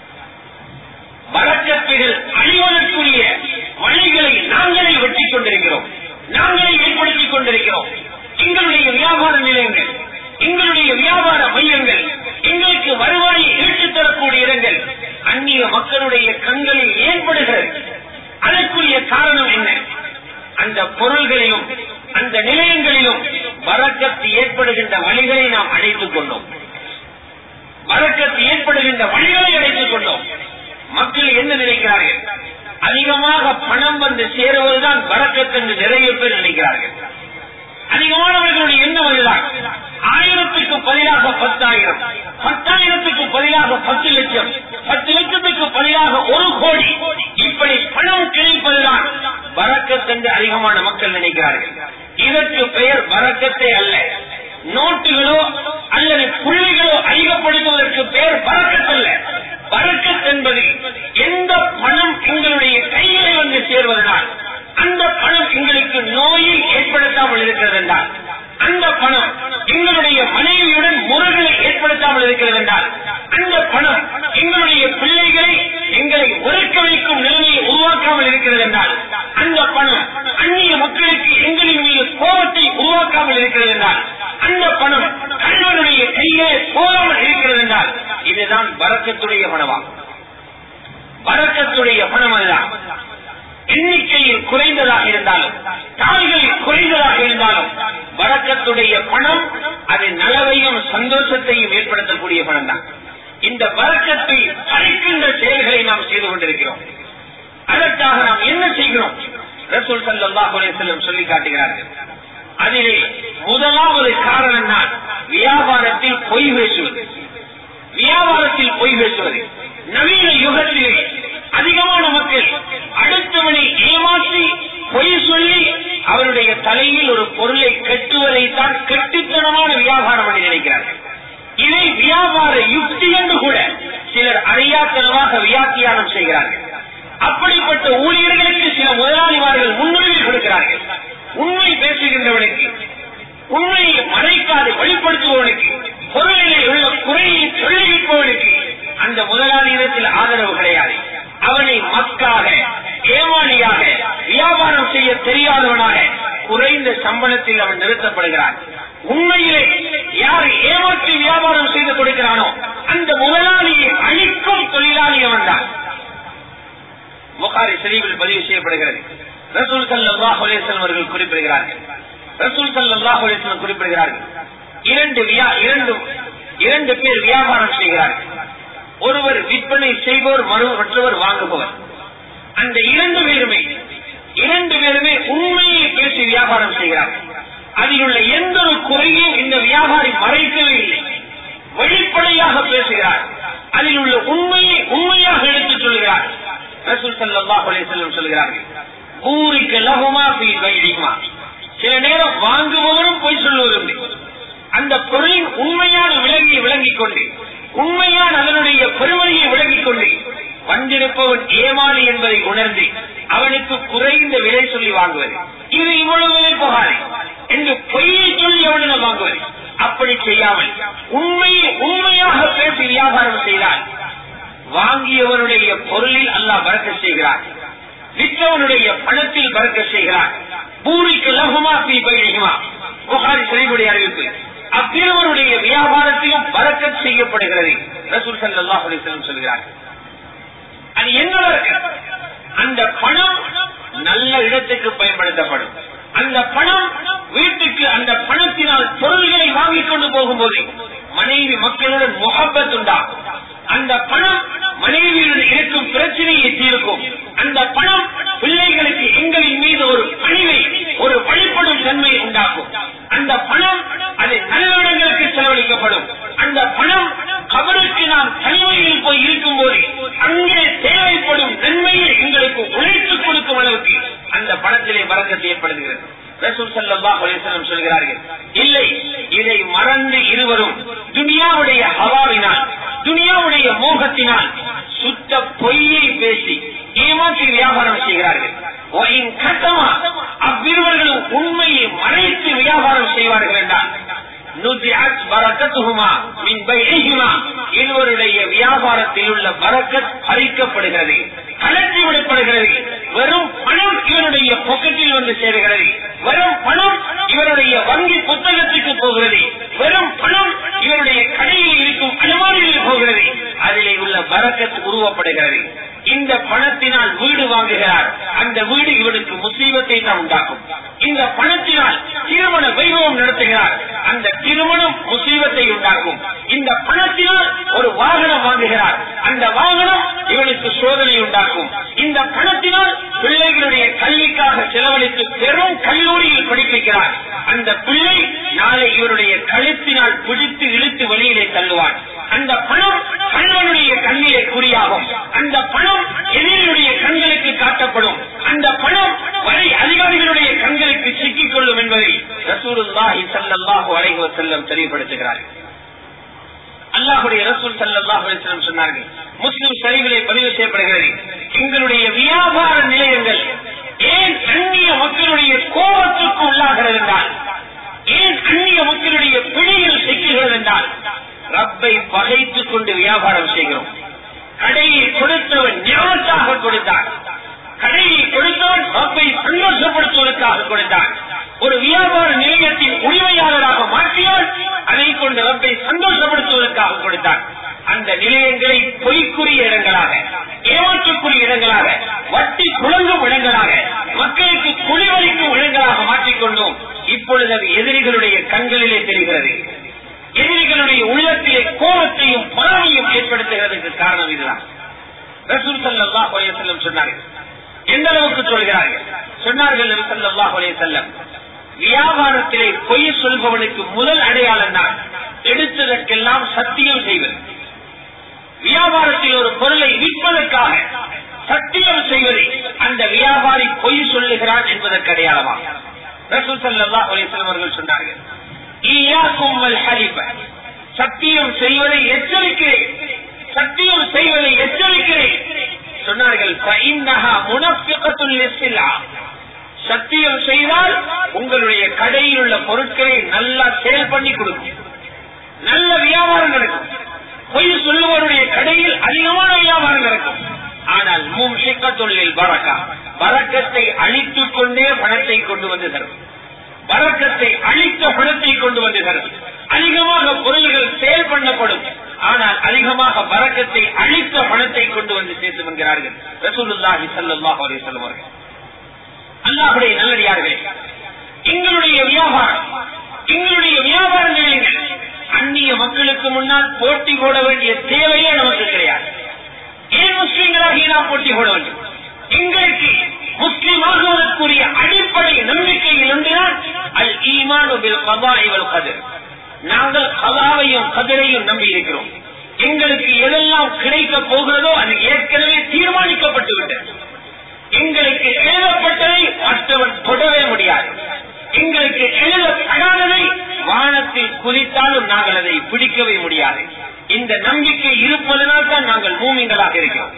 வழக்கத்துகள் அழிவதற்குரிய வழிகளை நாங்களே வெட்டி கொண்டிருக்கிறோம் நாங்களே ஏற்படுத்திக் கொண்டிருக்கிறோம் எங்களுடைய வியாபார நிலையங்கள் எங்களுடைய வியாபார மையங்கள் எங்களுக்கு வருவாயை ஈட்டுத் தரக்கூடிய இடங்கள் அந்நிய மக்களுடைய கண்களில் ஏற்படுகிறது அதற்குரிய காரணம் என்ன அந்த பொருள்களிலும் அந்த நிலையங்களிலும் வரக்கத்து ஏற்படுகின்ற வழிகளை நாம் அழைத்துக் கொண்டோம் வரக்கத்து ஏற்படுகின்ற வழிகளை அழைத்துக் கொண்டோம் மக்கள் என்ன நினைக்கிறார்கள் அதிகமாக பணம் வந்து சேருவதுதான் வரக்கத்து என்று நிறைய பேர் நினைக்கிறார்கள் அதிகமானவர்களுடைய எண்ணம் அதுதான் ஆயிரத்துக்கு பதிலாக பத்தாயிரம் பத்தாயிரத்துக்கு பதிலாக பத்து லட்சம் பத்து லட்சத்துக்கு பதிலாக ஒரு கோடி இப்படி பணம் கிடைப்பதுதான் வரக்கத் என்று அதிகமான மக்கள் நினைக்கிறார்கள் இதற்கு பெயர் வரக்கத்தே அல்ல நோட்டுகளோ அல்லது புள்ளிகளோ அதிகப்படுத்துவதற்கு பெயர் வரக்கத் அல்ல வரக்கத் என்பது எந்த பணம் எங்களுடைய கையிலே வந்து சேர்வதனால் அந்த பணம் எங்களுக்கு நோயை ஏற்படுத்தாமல் இருக்கிறது என்றால் அந்த பணம் எங்களுடைய மனைவியுடன் முறைகளை ஏற்படுத்தாமல் இருக்கிறது என்றால் அந்த பணம் எங்களுடைய பிள்ளைகளை எங்களை ஒருக்க வைக்கும் நிலைமையை உருவாக்காமல் இருக்கிறது என்றால் அந்த பணம் அந்நிய மக்களுக்கு எங்களின் மீது கோபத்தை உருவாக்காமல் இருக்கிறது என்றால் அந்த பணம் கணவனுடைய கையிலே போகாமல் இருக்கிறது என்றால் இதுதான் வரக்கத்துடைய பணமாகும் வரக்கத்துடைய பணம் அதுதான் எண்ணிக்கையில் குறைந்ததாக இருந்தாலும் தாள்களில் குறைந்ததாக இருந்தாலும் வரக்கத்துடைய பணம் அது நலவையும் சந்தோஷத்தையும் ஏற்படுத்தக்கூடிய பணம் தான் இந்த வரக்கத்தை அழைக்கின்ற செயல்களை நாம் செய்து கொண்டிருக்கிறோம் அதற்காக நாம் என்ன செய்கிறோம் ரசூல் சல்லாஹ் செல்லும் சொல்லி காட்டுகிறார்கள் அதிலே முதலாவது காரணம் தான் வியாபாரத்தில் பொய் பேசுவது வியாபாரத்தில் பொய் பேசுவது நவீன யுகத்திலே அதிகமான மக்கள் அடுத்தவனை ஏமாற்றி பொய் சொல்லி அவருடைய தலையில் ஒரு பொருளை கட்டுவதை தான் கட்டுத்தனமான வியாபாரம் என்று நினைக்கிறார்கள் இதை வியாபார யுக்தி என்று கூட சிலர் அறியாத்தனமாக வியாக்கியானம் செய்கிறார்கள் அப்படிப்பட்ட ஊழியர்களுக்கு சில முதலாளிமார்கள் முன்னுரிமை கொடுக்கிறார்கள் உண்மை பேசுகின்றவனுக்கு உண்மையை மறைக்காது வெளிப்படுத்துபவனுக்கு பொருளிலே உள்ள குறையை சொல்லிவிப்பவனுக்கு அந்த முதலாளியிடத்தில் ஆதரவு கிடையாது அவனை மக்காக ஏமாளியாக வியாபாரம் செய்ய தெரியாதவனாக குறைந்த சம்பளத்தில் அவன் நிறுத்தப்படுகிறான் உண்மையிலே யார் ஏமாற்றி வியாபாரம் செய்து கொடுக்கிறானோ அந்த முதலாளியை அழிக்கும் தொழிலாளி அவன் தான் புகாரி ஷரீஃபில் பதிவு செய்யப்படுகிறது ரசூல் சல்லாஹ் அலேசன் அவர்கள் குறிப்பிடுகிறார்கள் ரசூல் சல்லாஹ் அலேசன் குறிப்பிடுகிறார்கள் இரண்டு வியா- இரண்டு இரண்டு பேர் வியாபாரம் செய்கிறார்கள் ஒருவர் விற்பனை செய்வோர் மறு மற்றவர் வாங்குபவர் அந்த இரண்டு பேருமே இரண்டு பேருமே உண்மையை பேசி வியாபாரம் செய்கிறார்கள் அதில் உள்ள எந்த ஒரு குறையும் இந்த வியாபாரி மறைக்கவே இல்லை வெளிப்படையாக பேசுகிறார் அதில் உள்ள உண்மையை உண்மையாக எடுத்துச் சொல்கிறார் ரசூல் ஸல்லல்லாஹு அலைஹி வஸல்லம் சொல்கிறார்கள் ஊரிக்கு லகுமா ஃபீ பைஇமா சில நேரம் வாங்குபவரும் பொய் சொல்வதுண்டு அந்த பொருளின் உண்மையான விலங்கை விளங்கிக் கொண்டு உண்மையான அதனுடைய பெருமையை விளங்கிக் கொண்டு வந்திருப்பவன் ஏமாளி என்பதை உணர்ந்து அவனுக்கு குறைந்த விலை சொல்லி வாங்குவது இது இவ்வளவு விலை போகாது என்று பொய்யை சொல்லி அவனிடம் வாங்குவது அப்படி செய்யாமல் உண்மையை உண்மையாக பேசி வியாபாரம் செய்தால் வாங்கியவனுடைய பொருளில் அல்லாஹ் பறக்க செய்கிறார் விற்றவனுடைய பணத்தில் பறக்க செய்கிறார் பூரிக்கு லகுமா பி பைமா புகாரி சிறைவுடைய அறிவிப்பு அப்பிரவருடைய வியாபாரத்திலும் பறக்கச் செய்யப்படுகிறது ரசூல் ஸல்லல்லாஹு அலைஹி வஸல்லம் சொல்கிறார் அது என்ன வரக்கத்? அந்த பணம் நல்ல இடத்துக்கு பயன்படுத்தப்படும் அந்த பணம் வீட்டுக்கு அந்த பணத்தினால் பொருள்களை வாங்கிக் கொண்டு போகும்போது மனைவி மக்களுடன் முகப்பத் உண்டாகும் அந்த பணம் மனைவியுடன் இருக்கும் பிரச்சனையை தீர்க்கும் அந்த பணம் பிள்ளைகளுக்கு எங்களின் மீது ஒரு பணிவை ஒரு வழிபடும் தன்மையை உண்டாக்கும் அந்த பணம் அது நல்ல இடங்களுக்கு செலவழிக்கப்படும் அந்த பணம் கபருக்கு நாம் தனிமையில் போய் இருக்கும் போது அங்கே தேவைப்படும் நன்மையை எங்களுக்கு உழைத்துக் கொடுக்கும் அளவுக்கு அந்த பணத்திலே வரக்கத்து ஏற்படுகிறது ரசூல் ஸல்லல்லாஹு அலைஹி வஸல்லம் சொல்கிறார்கள் இல்லை இதை மறந்து இருவரும் துனியாவுடைய ஹவாவினால் துனியாவுடைய மோகத்தினால் சுத்த பொய்யை பேசி ஏமாற்றி வியாபாரம் செய்கிறார்கள் ஒயின் கட்டமா அவ்விருவர்களும் உண்மையை மறைத்து வியாபாரம் செய்வார்கள் என்றால் நுதிஅத் பரக்கத்துஹுமா மின் பைஹிமா இருவருடைய வியாபாரத்தில் உள்ள பரக்கத் பறிக்கப்படுகிறது கலற்றி விடப்படுகிறது வெறும் பணம் இவருடைய பொக்கெட்டில் வந்து சேருகிறது வெறும் பணம் இவருடைய வங்கி புத்தகத்துக்கு போகிறது வெறும் பணம் இவருடைய கடையில் இருக்கும் அலமாரியில் போகிறது அதிலே உள்ள பரக்கத் உருவப்படுகிறது இந்த பணத்தினால் வீடு வாங்குகிறார் அந்த வீடு இவனுக்கு முசீபத்தை தான் உண்டாக்கும் இந்த பணத்தினால் திருமண வைபவம் நடத்துகிறார் அந்த திருமணம் முசீபத்தை உண்டாக்கும் இந்த பணத்தினால் ஒரு வாகனம் வாங்குகிறார் அந்த வாகனம் இவனுக்கு சோதனை உண்டாக்கும் இந்த பணத்தினால் பிள்ளைகளுடைய கல்விக்காக செலவழித்து பெரும் கல்லூரியில் படிப்பிக்கிறார் அந்த பிள்ளை நாளை இவருடைய கழுத்தினால் பிடித்து இழுத்து வெளியிலே தள்ளுவார் அந்த பணம் கண்ணனுடைய கண்ணிலே குறியாகும் அந்த பணம் எதிரியுடைய கண்களுக்கு காட்டப்படும் அந்த பணம் வரை அதிகாரிகளுடைய கண்களுக்கு சிக்கிக் கொள்ளும் என்பதை ரசூலுல்லாஹி ஸல்லல்லாஹு அலைஹி வஸல்லம் தெளிவுபடுத்துகிறார்கள் அல்லாஹுடைய ரசூல் ஸல்லல்லாஹு அலைஹி வஸல்லம் சொன்னார்கள் முஸ்லிம் சரிவிலே பதிவு செய்யப்படுகிறது எங்களுடைய வியாபார நிலையங்கள் ஏன் அந்நிய மக்களுடைய கோபத்துக்கு உள்ளாகிறது என்றால் ஏன் அந்நிய மக்களுடைய பிழையில் சிக்குகிறது என்றால் ரப்பை பகைத்துக் கொண்டு வியாபாரம் செய்கிறோம் கடையை கொடுத்தவன் ஞானத்தாக கொடுத்தான் கடையை கொடுத்தவன் ரப்பை சந்தோஷப்படுத்துவதற்காக கொடுத்தான் ஒரு வியாபார நிலையத்தின் உரிமையாளராக மாற்றியால் அதை கொண்டு ரப்பை சந்தோஷப்படுத்துவதற்காக கொடுத்தான் அந்த நிலையங்களை பொய்க்குரிய இடங்களாக ஏமாற்றக்கூடிய இடங்களாக வட்டி குழங்கும் இடங்களாக மக்களுக்கு குளிவளிக்கும் இடங்களாக மாற்றிக்கொண்டோம் இப்பொழுது அது எதிரிகளுடைய கண்களிலே தெரிகிறது எதிரிகளுடைய உள்ளத்திலே கோபத்தையும் பொறாமையும் ஏற்படுத்துகிறதுக்கு காரணம் இதுதான் ரசூல் சல்லா செல்லம் சொன்னார்கள் எந்த அளவுக்கு சொல்கிறார்கள் சொன்னார்கள் நபி ஸல்லல்லாஹு அலைஹி வஸல்லம் வியாபாரத்திலே பொய் சொல்பவனுக்கு முதல் அடையாளம் தான் எடுத்ததற்கெல்லாம் சத்தியம் செய்வது வியாபாரத்தில் ஒரு பொருளை விற்பதற்காக சத்தியம் செய்வதை அந்த வியாபாரி பொய் சொல்லுகிறான் என்பதற்கு அடையாளமா ரசூல் ஸல்லல்லாஹு அலைஹி வஸல்லம் அவர்கள் சொன்னார்கள் ஈயாக்கும் வல் ஹலிஃப சத்தியம் செய்வதை எச்சரிக்கிறேன் சத்தியம் செய்வதை எச்சரிக்கிறேன் சொன்னார்கள் فإنها منفقة للسلع சத்தியம் செய்தால் உங்களுடைய கடையில் உள்ள பொருட்களை நல்லா சேல் பண்ணி கொடுக்கும் நல்ல வியாபாரம் நடக்கும் பொய் சொல்லுவருடைய கடையில் அதிகமான வியாபாரம் நடக்கும் ஆனால் மும்சிக்க தொழிலில் பறக்கா பறக்கத்தை அழித்துக் கொண்டே பணத்தை கொண்டு வந்து தரும் பறக்கத்தை அழித்த பணத்தை கொண்டு வந்து தரும் அதிகமாக பொருள்கள் சேல் பண்ணப்படும் ஆனால் அதிகமாக பறக்கத்தை அழித்த பணத்தை கொண்டு வந்து சேர்த்து என்கிறார்கள் ரசூலுல்லாஹி ஸல்லல்லாஹு அலைஹி வஸல்லம் அவர்கள் அல்லாஹுடைய நல்லடியார்களே எங்களுடைய வியாபாரம் எங்களுடைய வியாபார நிலையங்கள் அந்நிய மக்களுக்கு முன்னால் போட்டி போட வேண்டிய தேவையே நமக்கு கிடையாது ஏன் முஸ்லீம்களாக நாம் போட்டி போட வேண்டும் எங்களுக்கு முஸ்லீம் ஆகுவதற்குரிய அடிப்படை நம்பிக்கையில் ஒன்றுதான் அல் ஈமான் கதிர் நாங்கள் கதாவையும் கதிரையும் நம்பி இருக்கிறோம் எங்களுக்கு எதெல்லாம் கிடைக்க போகிறதோ அது ஏற்கனவே தீர்மானிக்கப்பட்டு விட்டது எங்களுக்கு எழுதப்பட்டதை மற்றவன் தொடவே முடியாது எங்களுக்கு எழுதப்படாததை வானத்தில் குதித்தாலும் நாங்கள் அதை பிடிக்கவே முடியாது இந்த நம்பிக்கை இருப்பதனால் தான் நாங்கள் மூமிங்களாக இருக்கிறோம்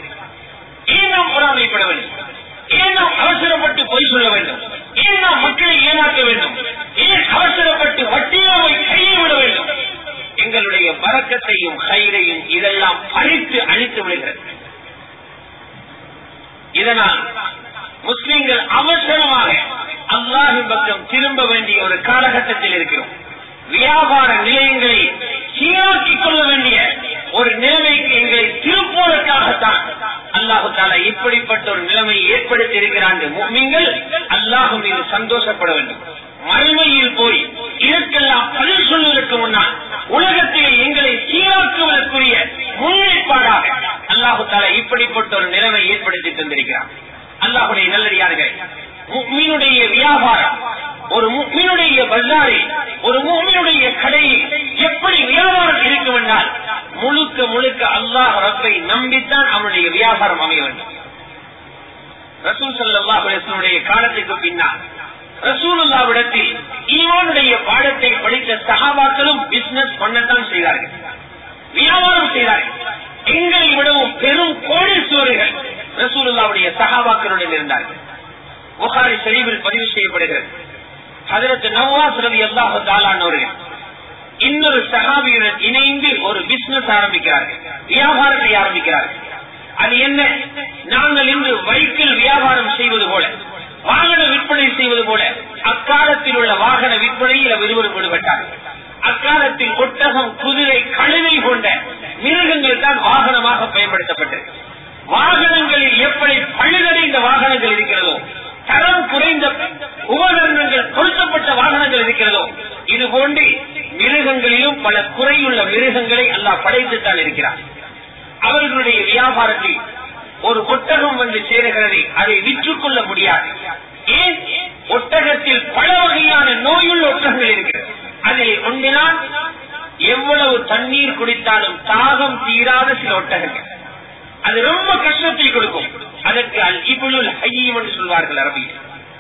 ஏன் நாம் பொறாமைப்பட வேண்டும் ஏன் நாம் அவசரப்பட்டு பொய் சொல்ல வேண்டும் ஏன் நாம் மக்களை ஏமாற்ற வேண்டும் ஏன் அவசரப்பட்டு வட்டியாவை கையை விட வேண்டும் எங்களுடைய பறக்கத்தையும் கயிறையும் இதெல்லாம் அழித்து அழித்து விடுகிறது இதனால் முஸ்லிம்கள் அவசரமாக அல்லாஹின் பக்கம் திரும்ப வேண்டிய ஒரு காலகட்டத்தில் இருக்கிறோம் வியாபார நிலையங்களை சீராக்கிக் கொள்ள வேண்டிய ஒரு நிலைமைக்கு எங்களை திருப்புவதற்காகத்தான் அல்லாஹு தாலா இப்படிப்பட்ட ஒரு நிலைமையை ஏற்படுத்தி இருக்கிறான் நீங்கள் அல்லாஹு மீது சந்தோஷப்பட வேண்டும் மறுமையில் போய் இதற்கெல்லாம் பதில் சொல்வதற்கு முன்னால் உலகத்திலே எங்களை சீராக்குவதற்குரிய முன்னேற்பாடாக அல்லாஹு தாலா இப்படிப்பட்ட ஒரு நிலைமை ஏற்படுத்தி தந்திருக்கிறார் அல்லாஹுடைய நல்லடியார்கள் மீனுடைய வியாபாரம் ஒரு மீனுடைய பஜாரில் ஒரு மூமினுடைய கடையில் எப்படி வியாபாரம் இருக்கும் என்றால் முழுக்க முழுக்க அல்லாஹ் ரப்பை நம்பித்தான் அவனுடைய வியாபாரம் அமைய வேண்டும் ரசூல் சல்லாஹுடைய காலத்துக்கு பின்னால் ரசூலுல்லாவிடத்தில் ஈவானுடைய பாடத்தை படித்த சகாபாக்களும் பிசினஸ் பண்ணத்தான் செய்தார்கள் வியாபாரம் செய்தார்கள் எங்களை விடவும் பெரும் கோடீஸ்வரர்கள் ரசூலுல்லாவுடைய சகாபாக்களுடன் இருந்தார்கள் புகாரி ஷரீஃபில் பதிவு செய்யப்படுகிறது அதற்கு நவாஸ் ரவி அல்லாஹு தாலானவர்கள் இன்னொரு சகாபியுடன் இணைந்து ஒரு பிசினஸ் ஆரம்பிக்கிறார்கள் வியாபாரத்தை ஆரம்பிக்கிறார்கள் அது என்ன நாங்கள் இன்று வைக்கிள் வியாபாரம் செய்வது போல வாகன விற்பனை செய்வது போல அக்காலத்தில் உள்ள வாகன விற்பனையில் விறுவிறும் ஈடுபட்டார்கள் அக்காலத்தில் ஒட்டகம் குதிரை கழுதை கொண்ட மிருகங்கள் தான் வாகனமாக பயன்படுத்த படைத்துத்தான் இருக்கிறார் அவர்களுடைய வியாபாரத்தில் ஒரு ஒட்டகம் வந்து சேருகிறது அதை விற்றுக்கொள்ள முடியாது ஏன் ஒட்டகத்தில் பல வகையான நோயுள்ள ஒட்டகங்கள் இருக்கிறது அதில் ஒன்றினால் எவ்வளவு தண்ணீர் குடித்தாலும் தாகம் தீராத சில ஒட்டகங்கள் அது ரொம்ப கஷ்டத்தை கொடுக்கும் அதற்கு அல் இபுலுல் ஹையம் என்று சொல்வார்கள் அரபியில்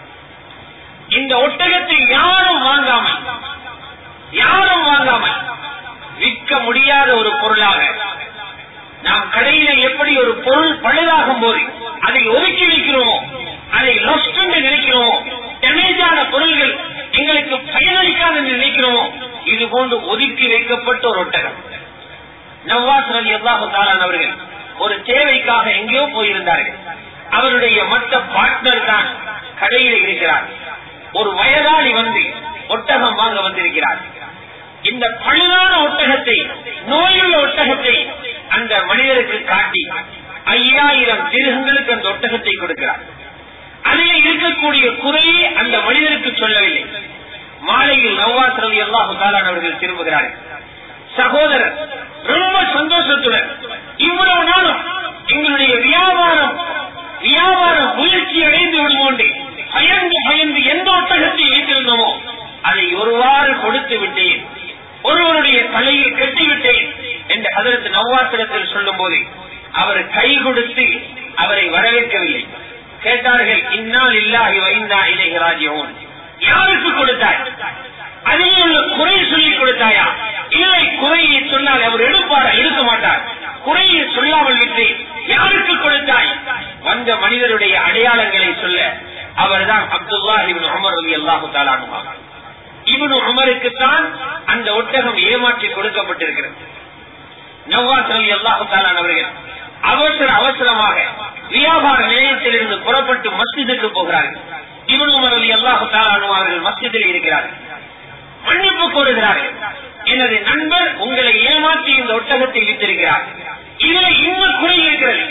இந்த ஒட்டகத்தை யாரும் வாங்காமல் யாரும் வாங்காமல் விற்க முடியாத ஒரு பொருளாக நாம் கடையில எப்படி ஒரு பொருள் பழுதாகும் போது அதை ஒதுக்கி வைக்கிறோமோ அதை லொஸ்ட் என்று நினைக்கிறோமோ டேமேஜான பொருள்கள் எங்களுக்கு பயனளிக்காது என்று நினைக்கிறோமோ இது போன்று ஒதுக்கி வைக்கப்பட்ட ஒரு ஒட்டகம் நவாஸ் அலி அல்லாஹு தாலான் அவர்கள் ஒரு தேவைக்காக எங்கேயோ போயிருந்தார்கள் அவருடைய மற்ற பார்ட்னர் தான் கடையில் இருக்கிறார் ஒரு வயதாளி வந்து ஒட்டகம் வாங்க வந்திருக்கிறார் இந்த பழுதான ஒட்டகத்தை நோயுள்ள ஒட்டகத்தை அந்த மனிதருக்கு காட்டி ஐயாயிரம் திருகங்களுக்கு அந்த ஒட்டகத்தை கொடுக்கிறார் அதில் இருக்கக்கூடிய குறையை அந்த மனிதருக்கு சொல்லவில்லை மாலையில் நவாஸ் ரவி அல்லாஹு தாலான் அவர்கள் திரும்புகிறார்கள் சகோதரர் ரொம்ப சந்தோஷத்துடன் இவ்வளவு நாளும் எங்களுடைய வியாபாரம் வியாபாரம் முயற்சி அடைந்து விடுவோண்டு பயந்து பயந்து எந்த ஒட்டகத்தை வைத்திருந்தோமோ அதை ஒருவாறு கொடுத்து விட்டேன் ஒருவருடைய தலையை கட்டிவிட்டேன் என்று அதற்கு நவ்வாத்திரத்தில் சொல்லும் போது அவர் கை கொடுத்து அவரை வரவேற்கவில்லை கேட்டார்கள் இன்னால் இல்லாஹி வைந்தா இளையராஜ்யோன் யாருக்கு கொடுத்தாய் அதில் உள்ள குறை சொல்லி கொடுத்தாயா இல்லை குறையை சொன்னால் அவர் எடுப்பாரா எடுக்க மாட்டார் குறையை சொல்லாமல் விட்டு யாருக்கு கொடுத்தாய் வந்த மனிதருடைய அடையாளங்களை சொல்ல அவர்தான் அப்துல்லா இவன் அமர் அலி அல்லாஹு தாலானுமா இவனு உமருக்குத்தான் அந்த ஒட்டகம் ஏமாற்றி கொடுக்கப்பட்டிருக்கிறது நவாஸ் அலி அல்லாஹு தாலான் அவர்கள் அவசர அவசரமாக வியாபார நிலையத்திலிருந்து புறப்பட்டு மஸ்ஜிதுக்கு போகிறார்கள் இவனு உமர் அலி அல்லாஹு தாலானு அவர்கள் மஸ்ஜிதில் இருக்கிறார்கள் மன்னிப்பு கோருகிறார்கள் எனது நண்பர் உங்களை ஏமாற்றி இந்த ஒட்டகத்தை வித்திருக்கிறார் இதில் இன்னும் குறை இருக்கிறது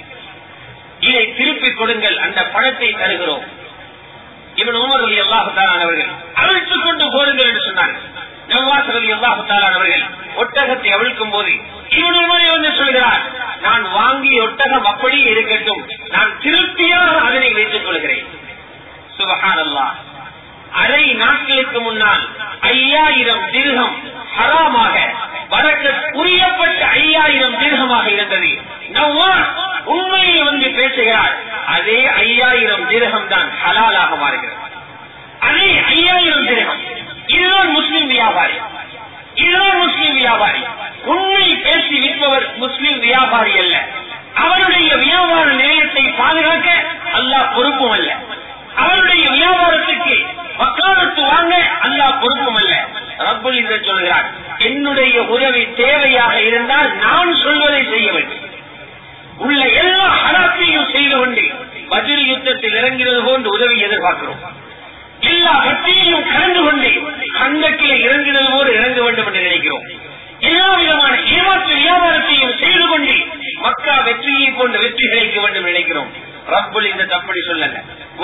இதை திருப்பிக் கொடுங்கள் அந்த பணத்தை தருகிறோம் இவன் உமர் அலி அல்லாஹாலான் அவர்கள் அவிழ்த்துக் கொண்டு போடுங்கள் என்று சொன்னார்கள் நவாஸ் அலி அல்லாஹாலான் அவர்கள் ஒட்டகத்தை அவிழ்க்கும் போது இவன் உமரை வந்து சொல்கிறார் நான் வாங்கிய ஒட்டகம் அப்படியே இருக்கட்டும் நான் திருப்தியாக அதனை வைத்துக் கொள்கிறேன் சுபஹான் அல்லாஹ் அரை நாட்களுக்கு முன்னால் ஐயாயிரம் திருகம் ஹராமாக வரக்க புரியப்பட்ட ஐயாயிரம் திருகமாக இருந்தது நவ்வாஸ் உண்மையை வந்து பேசுகிறார் அதே ஐயாயிரம் திருகம் தான் ஹலாலாக மாறுகிறது அதே ஐயாயிரம் திருகம் இதுதான் முஸ்லிம் வியாபாரி இதுதான் முஸ்லிம் வியாபாரி உண்மை பேசி விற்பவர் முஸ்லிம் வியாபாரி அல்ல அவருடைய வியாபார நிலையத்தை பாதுகாக்க அல்லாஹ் பொறுப்பும் அல்ல அவருடைய வியாபாரத்துக்கு வக்காலத்து வாங்க அல்லாஹ் பொறுப்பும் அல்ல ரப்புல் இதை சொல்கிறார் என்னுடைய உதவி தேவையாக இருந்தால் நான் சொல்வதை செய்ய வேண்டும் உள்ள எல்லா ஹலாத்தையும் செய்து கொண்டு பதில் யுத்தத்தில் இறங்கிறது போன்று உதவி எதிர்பார்க்கிறோம் எல்லா வெற்றியையும் கலந்து கொண்டு கண்டக்கிலே இறங்கினது போது இறங்க வேண்டும் என்று நினைக்கிறோம் எல்லா விதமான ஏமாற்று வியாபாரத்தையும் செய்து கொண்டு மக்கா வெற்றியை போன்ற வெற்றி கிடைக்க வேண்டும் நினைக்கிறோம் ரப்புல் இந்த தப்படி சொல்லல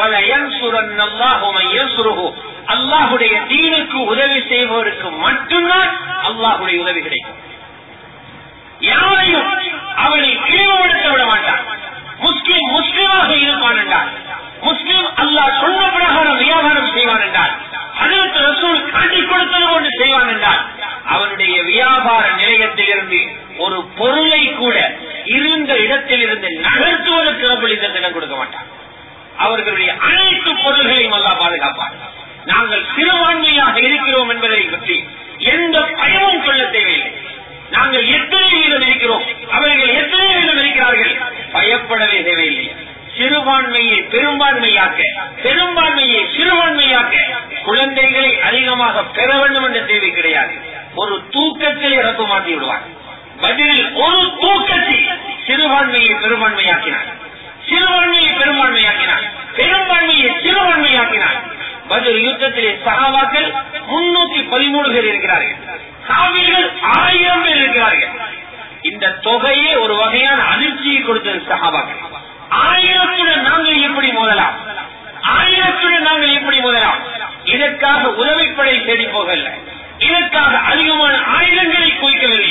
அல்லாஹுடைய தீனுக்கு உதவி செய்பவருக்கு மட்டும்தான் அல்லாஹுடைய உதவி கிடைக்கும் யாரையும் அவனை இழிவுபடுத்த விட மாட்டான் முஸ்லிம் முஸ்லிமாக இருப்பான் என்றால் முஸ்லிம் அல்லாஹ் சொன்ன பிரகாரம் வியாபாரம் செய்வான் என்றால் அதற்கு ரசூல் காட்டிக் கொடுத்தது கொண்டு செய்வான் என்றால் அவனுடைய வியாபார நிலையத்தில் இருந்து ஒரு பொருளை கூட இருந்த இடத்தில் இருந்து நகர்த்துவதற்கு ரபுல் இந்த தினம் கொடுக்க மாட்டான் அவர்களுடைய அனைத்து பொருள்களையும் அல்லா பாதுகாப்பார் நாங்கள் சிறுபான்மையாக இருக்கிறோம் என்பதை பற்றி எந்த பயமும் கொள்ள தேவையில்லை நாங்கள் எத்தனை வீதம் இருக்கிறோம் அவர்கள் எத்தனை வீதம் இருக்கிறார்கள் பயப்படவே தேவையில்லை சிறுபான்மையை பெரும்பான்மையாக்க பெரும்பான்மையை சிறுபான்மையாக்க குழந்தைகளை அதிகமாக பெற வேண்டும் என்ற தேவை கிடையாது ஒரு தூக்கத்தை ரத்து மாற்றி விடுவார் பதிலில் ஒரு தூக்கத்தில் சிறுபான்மையை பெரும்பான்மையாக்கினார் சிறுபான்மையை பெரும்பான்மையாக்கினார் பெரும்பான்மையை சிறுபான்மையாக்கினார் பதில் யுத்தத்திலே சகாவாக்கள் முன்னூத்தி பதிமூணு பேர் இருக்கிறார்கள் காவிர்கள் ஆயிரம் பேர் இருக்கிறார்கள் இந்த தொகையே ஒரு வகையான அதிர்ச்சியை கொடுத்தது சகாபாக்கள் ஆயிரத்துடன் நாங்கள் எப்படி மோதலாம் ஆயிரத்துடன் நாங்கள் எப்படி மோதலாம் இதற்காக உதவிப்படை தேடி போகல இதற்காக அதிகமான ஆயுதங்களை குவிக்கவில்லை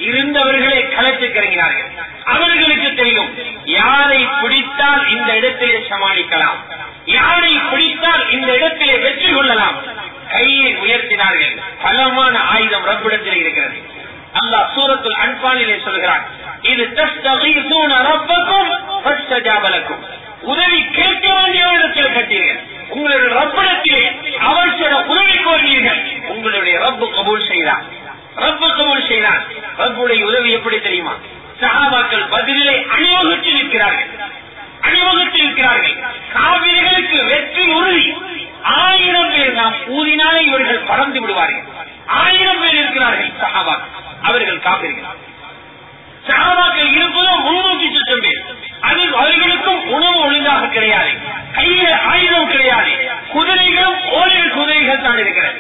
இருந்தவர்களே களத்துக்கு இறங்கினார்கள் அவர்களுக்கு தெரியும் யாரை பிடித்தால் இந்த இடத்திலே சமாளிக்கலாம் யாரை பிடித்தால் இந்த இடத்திலே வெற்றி கொள்ளலாம் கையை உயர்த்தினார்கள் பலமான ஆயுதம் ரப்பிடத்தில் இருக்கிறது அல்லாஹ் சூரத்துல் அன்பானிலே சொல்கிறான் இது தஸ்தகீசூன ரப்பக்கும் ஃபஸ்தஜாபலக்கும் உதவி கேட்க வேண்டிய இடத்தில் கட்டீர்கள் உங்களுடைய ரப்பிடத்திலே அவசர உதவி கோரியீர்கள் உங்களுடைய ரப்பு கபூல் செய்தார் ரப்பு கபூல் செய்தார் ரப்புடைய உதவி எப்படி தெரியுமா சஹாபாக்கள் பதிலே அணிவகுத்து நிற்கிறார்கள் அணிவகுத்து இருக்கிறார்கள் காவிரிகளுக்கு வெற்றி உறுதி ஆயிரம் பேர் நாம் ஊதினாலே இவர்கள் பறந்து விடுவார்கள் ஆயிரம் பேர் இருக்கிறார்கள் சஹாபா அவர்கள் காவிரிகள் சஹாபாக்கள் இருப்பதோ முன்னூத்தி சுற்றம் பேர் அது அவர்களுக்கும் உணவு ஒழுங்காக கிடையாது கையில ஆயுதம் கிடையாது குதிரைகளும் ஓரிரு குதிரைகள் தான் இருக்கிறது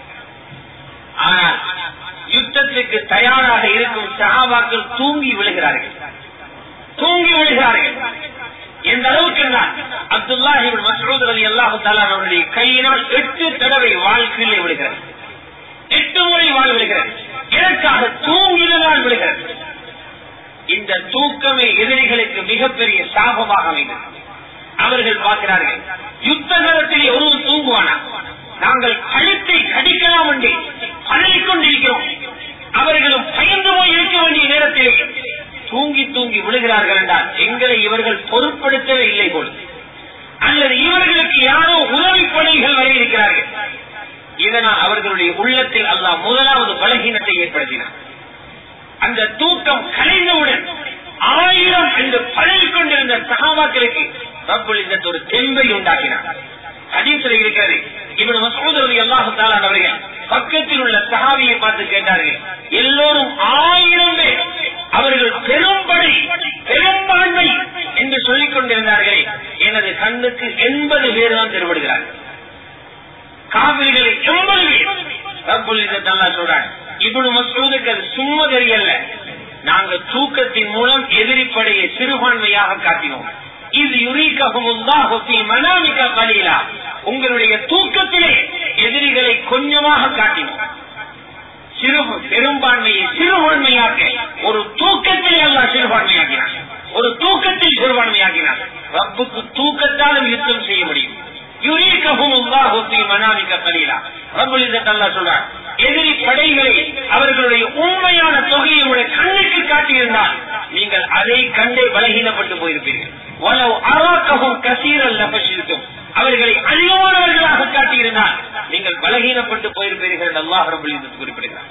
ஆனால் யுத்தத்துக்கு தயாராக இருக்கும் சஹாபாக்கள் தூங்கி விழுகிறார்கள் தூங்கி விழுகிறார்கள் எந்த அளவுக்கு என்றால் அப்துல்லாஹி மசூத் அலி அல்லாஹு அவருடைய கையினால் எட்டு தடவை வாழ்க்கையிலே விழுகிறது எட்டு முறை வாழ் விழுகிறது இதற்காக தூங்கினால் விழுகிறது இந்த தூக்கமே எதிரிகளுக்கு மிகப்பெரிய சாபமாக அமைந்தது அவர்கள் பார்க்கிறார்கள் யுத்த காலத்திலே ஒருவர் தூங்குவானா நாங்கள் கழுத்தை கடிக்கலாம் என்று பதறிக் கொண்டிருக்கிறோம் அவர்களும் பயந்து போய் இருக்க வேண்டிய நேரத்திலே தூங்கி தூங்கி விழுகிறார்கள் என்றால் எங்களை இவர்கள் பொருட்படுத்தவே இல்லை போல அல்லது இவர்களுக்கு யாரோ உதவி பணிகள் வரை இருக்கிறார்கள் இதனால் அவர்களுடைய உள்ளத்தில் அல்லாஹ் முதலாவது பலகீனத்தை ஏற்படுத்தினார் அந்த தூக்கம் கலைந்தவுடன் ஆயிரம் என்று பழகிக் கொண்டிருந்த சகாபாக்களுக்கு ரப்புல் இந்த ஒரு தெம்பை உண்டாக்கினார் ஹதீஸ்ல இருக்கிறது இவன் மசூதரவி அல்லாஹு அவர்கள் பக்கத்தில் உள்ள சஹாபியை பார்த்து கேட்டார்கள் எல்லோரும் ஆயிரம் பேர் அவர்கள் பெரும்படி பெரும்பான்மை என்று சொல்லிக் கொண்டிருந்தார்களே எனது கண்ணுக்கு எண்பது பேர் தான் தெருவிடுகிறார்கள் காவிரிகளை எண்பது பேர் ரப்புல் இzzat அல்லாஹ் சொல்றாங்க இப்னு மஸ்ஊதுக்கு அது சும்மா தெரியல நாங்க தூக்கத்தின் மூலம் எதிரி படையை சிறுபான்மையாக காட்டினோம் இது யுரீகஹுமுல்லாஹு ஃபீ மனாமிக கலீலா உங்களுடைய தூக்கத்திலே எதிரிகளை கொஞ்சமாக காட்டினோம் சிறு பெரும்பான்மையை சிறுபான்மையாக்க ஒரு தூக்கத்தில் அல்லாஹ் சிறுபான்மையாக்கினார் ஒரு தூக்கத்தில் சிறுபான்மையாக்கினார் ரப்புக்கு தூக்கத்தாலும் யுத்தம் செய்ய முடியும் எதிரி படைகளை அவர்களுடைய உண்மையான தொகையை உடைய கண்ணுக்கு காட்டியிருந்தால் நீங்கள் அதை கண்டே பலகீனப்பட்டு போயிருப்பீர்கள் உணவு அராக்கவும் கசீரல் நபசிருக்கும் அவர்களை அதிகமானவர்களாக காட்டியிருந்தால் நீங்கள் பலகீனப்பட்டு போயிருப்பீர்கள் என்று அல்லாஹ் ரபுல் குறிப்பிடுகிறார்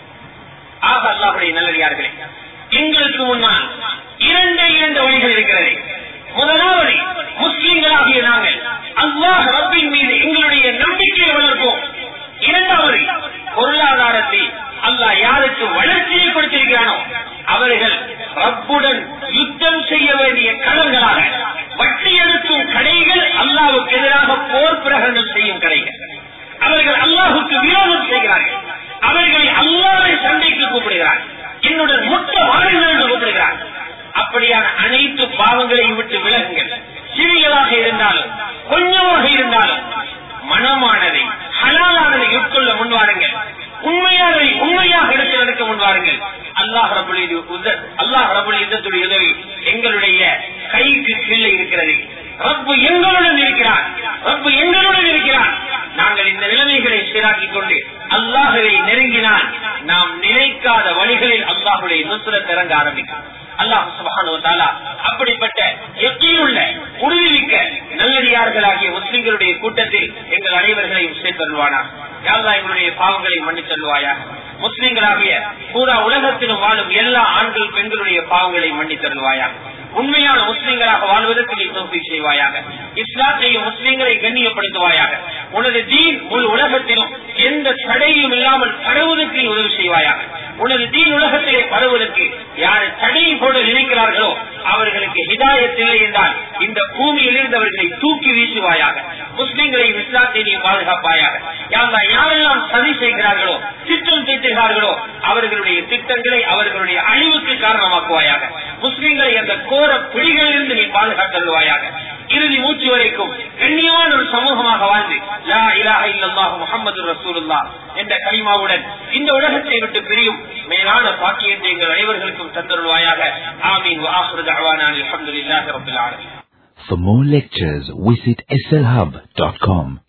ஆக அல்லாஹுடைய நல்லடியார்களே எங்களுக்கு முன்னால் இரண்டு இரண்டு வழிகள் இருக்கிறது முதலாவது முஸ்லிம்களாகிய நாங்கள் அல்லாஹ் ரப்பின் மீது எங்களுடைய நம்பிக்கையை வளர்ப்போம் இரண்டாவது பொருளாதாரத்தை அல்லாஹ் யாருக்கு வளர்ச்சியை கொடுத்திருக்கிறானோ அவர்கள் ரப்புடன் யுத்தம் செய்ய வேண்டிய களங்களாக வட்டி எடுக்கும் கடைகள் அல்லாவுக்கு எதிராக போர் பிரகடனம் செய்யும் கடைகள் அவர்கள் அல்லாஹுக்கு விரோதம் செய்கிறார்கள் அவர்களை அல்லாவை சண்டைக்கு கூப்பிடுகிறார் என்னுடன் முட்ட வாருங்கள் என்று கூப்பிடுகிறார் அப்படியான அனைத்து பாவங்களையும் விட்டு விலகுங்கள் சிறியதாக இருந்தாலும் கொஞ்சமாக இருந்தாலும் மனமானதை ஹலாலானதை உட்கொள்ள முன்வாருங்கள் உண்மையானதை உண்மையாக எடுத்து நடக்க முன்வாருங்கள் அல்லாஹ் ரபுல் அல்லாஹ் ரபுல் யுத்தத்துடைய உதவி எங்களுடைய கைக்கு கீழே இருக்கிறது ரப்பு எங்களுடன் இருக்கிறார் ரப்பு எங்களுடன் இருக்கிறார் நாங்கள் இந்த நிலைமைகளை சீராக்கிக் கொண்டு அல்லாஹவை நெருங்கினால் நாம் நினைக்காத வழிகளில் அல்லாஹுடைய நுசுரத் இறங்க ஆரம்பிக்கும் அல்லாஹ் சுபஹானுவத்தாலா அப்படிப்பட்ட எக்கையுள்ள உறுதிமிக்க நல்லடியார்களாகிய முஸ்லிம்களுடைய கூட்டத்தில் எங்கள் அனைவர்களையும் சேர்த்தருவானா யாழ்லா எங்களுடைய பாவங்களை மன்னித் தருவாயாக முஸ்லிம்களாகிய பூரா உலகத்திலும் வாழும் எல்லா ஆண்கள் பெண்களுடைய பாவங்களை மன்னித் தருவாயாக உண்மையான முஸ்லிம்களாக வாழ்வதற்கு நீ தோப்பி செய்வாயாக இஸ்லாத்தையும் முஸ்லிம்களை கண்ணியப்படுத்துவாயாக உனது தீன் முழு உலகத்திலும் எந்த தடையும் இல்லாமல் பரவுவதற்கு நீ உதவி செய்வாயாக உனது தீன் உலகத்திலே பரவுவதற்கு யார் தடை போட நினைக்கிறார்களோ அவர்களுக்கு ஹிதாயத் இல்லை என்றால் இந்த பூமியில் இருந்து அவர்களை தூக்கி வீசுவாயாக முஸ்லிம்களையும் இஸ்லாத்தை நீ பாதுகாப்பாயாக யாரா யாரெல்லாம் சதி செய்கிறார்களோ திட்டம் தீட்டுகிறார்களோ அவர்களுடைய திட்டங்களை அவர்களுடைய அழிவுக்கு காரணமாக்குவாயாக முஸ்லிம்களை அந்த கோர பிடிகளிலிருந்து நீ பாதுகாத்தல்வாயாக இறுதி மூச்சு வரைக்கும் கண்ணியமான ஒரு சமூகமாக வாழ்ந்து லா இலாஹ இல்லல்லாஹு முஹம்மது ரசூலுல்லாஹ் என்ற கலிமாவுடன் இந்த உலகத்தை விட்டு பிரியும் மேலான பாக்கியத்தை எங்கள் அனைவர்களுக்கும் தந்தருள்வாயாக ஆமீன் வாஹிரு தஅவானா அல்ஹம்துலில்லாஹி ரப்பில் ஆலமீன் For more lectures, visit slhub.com.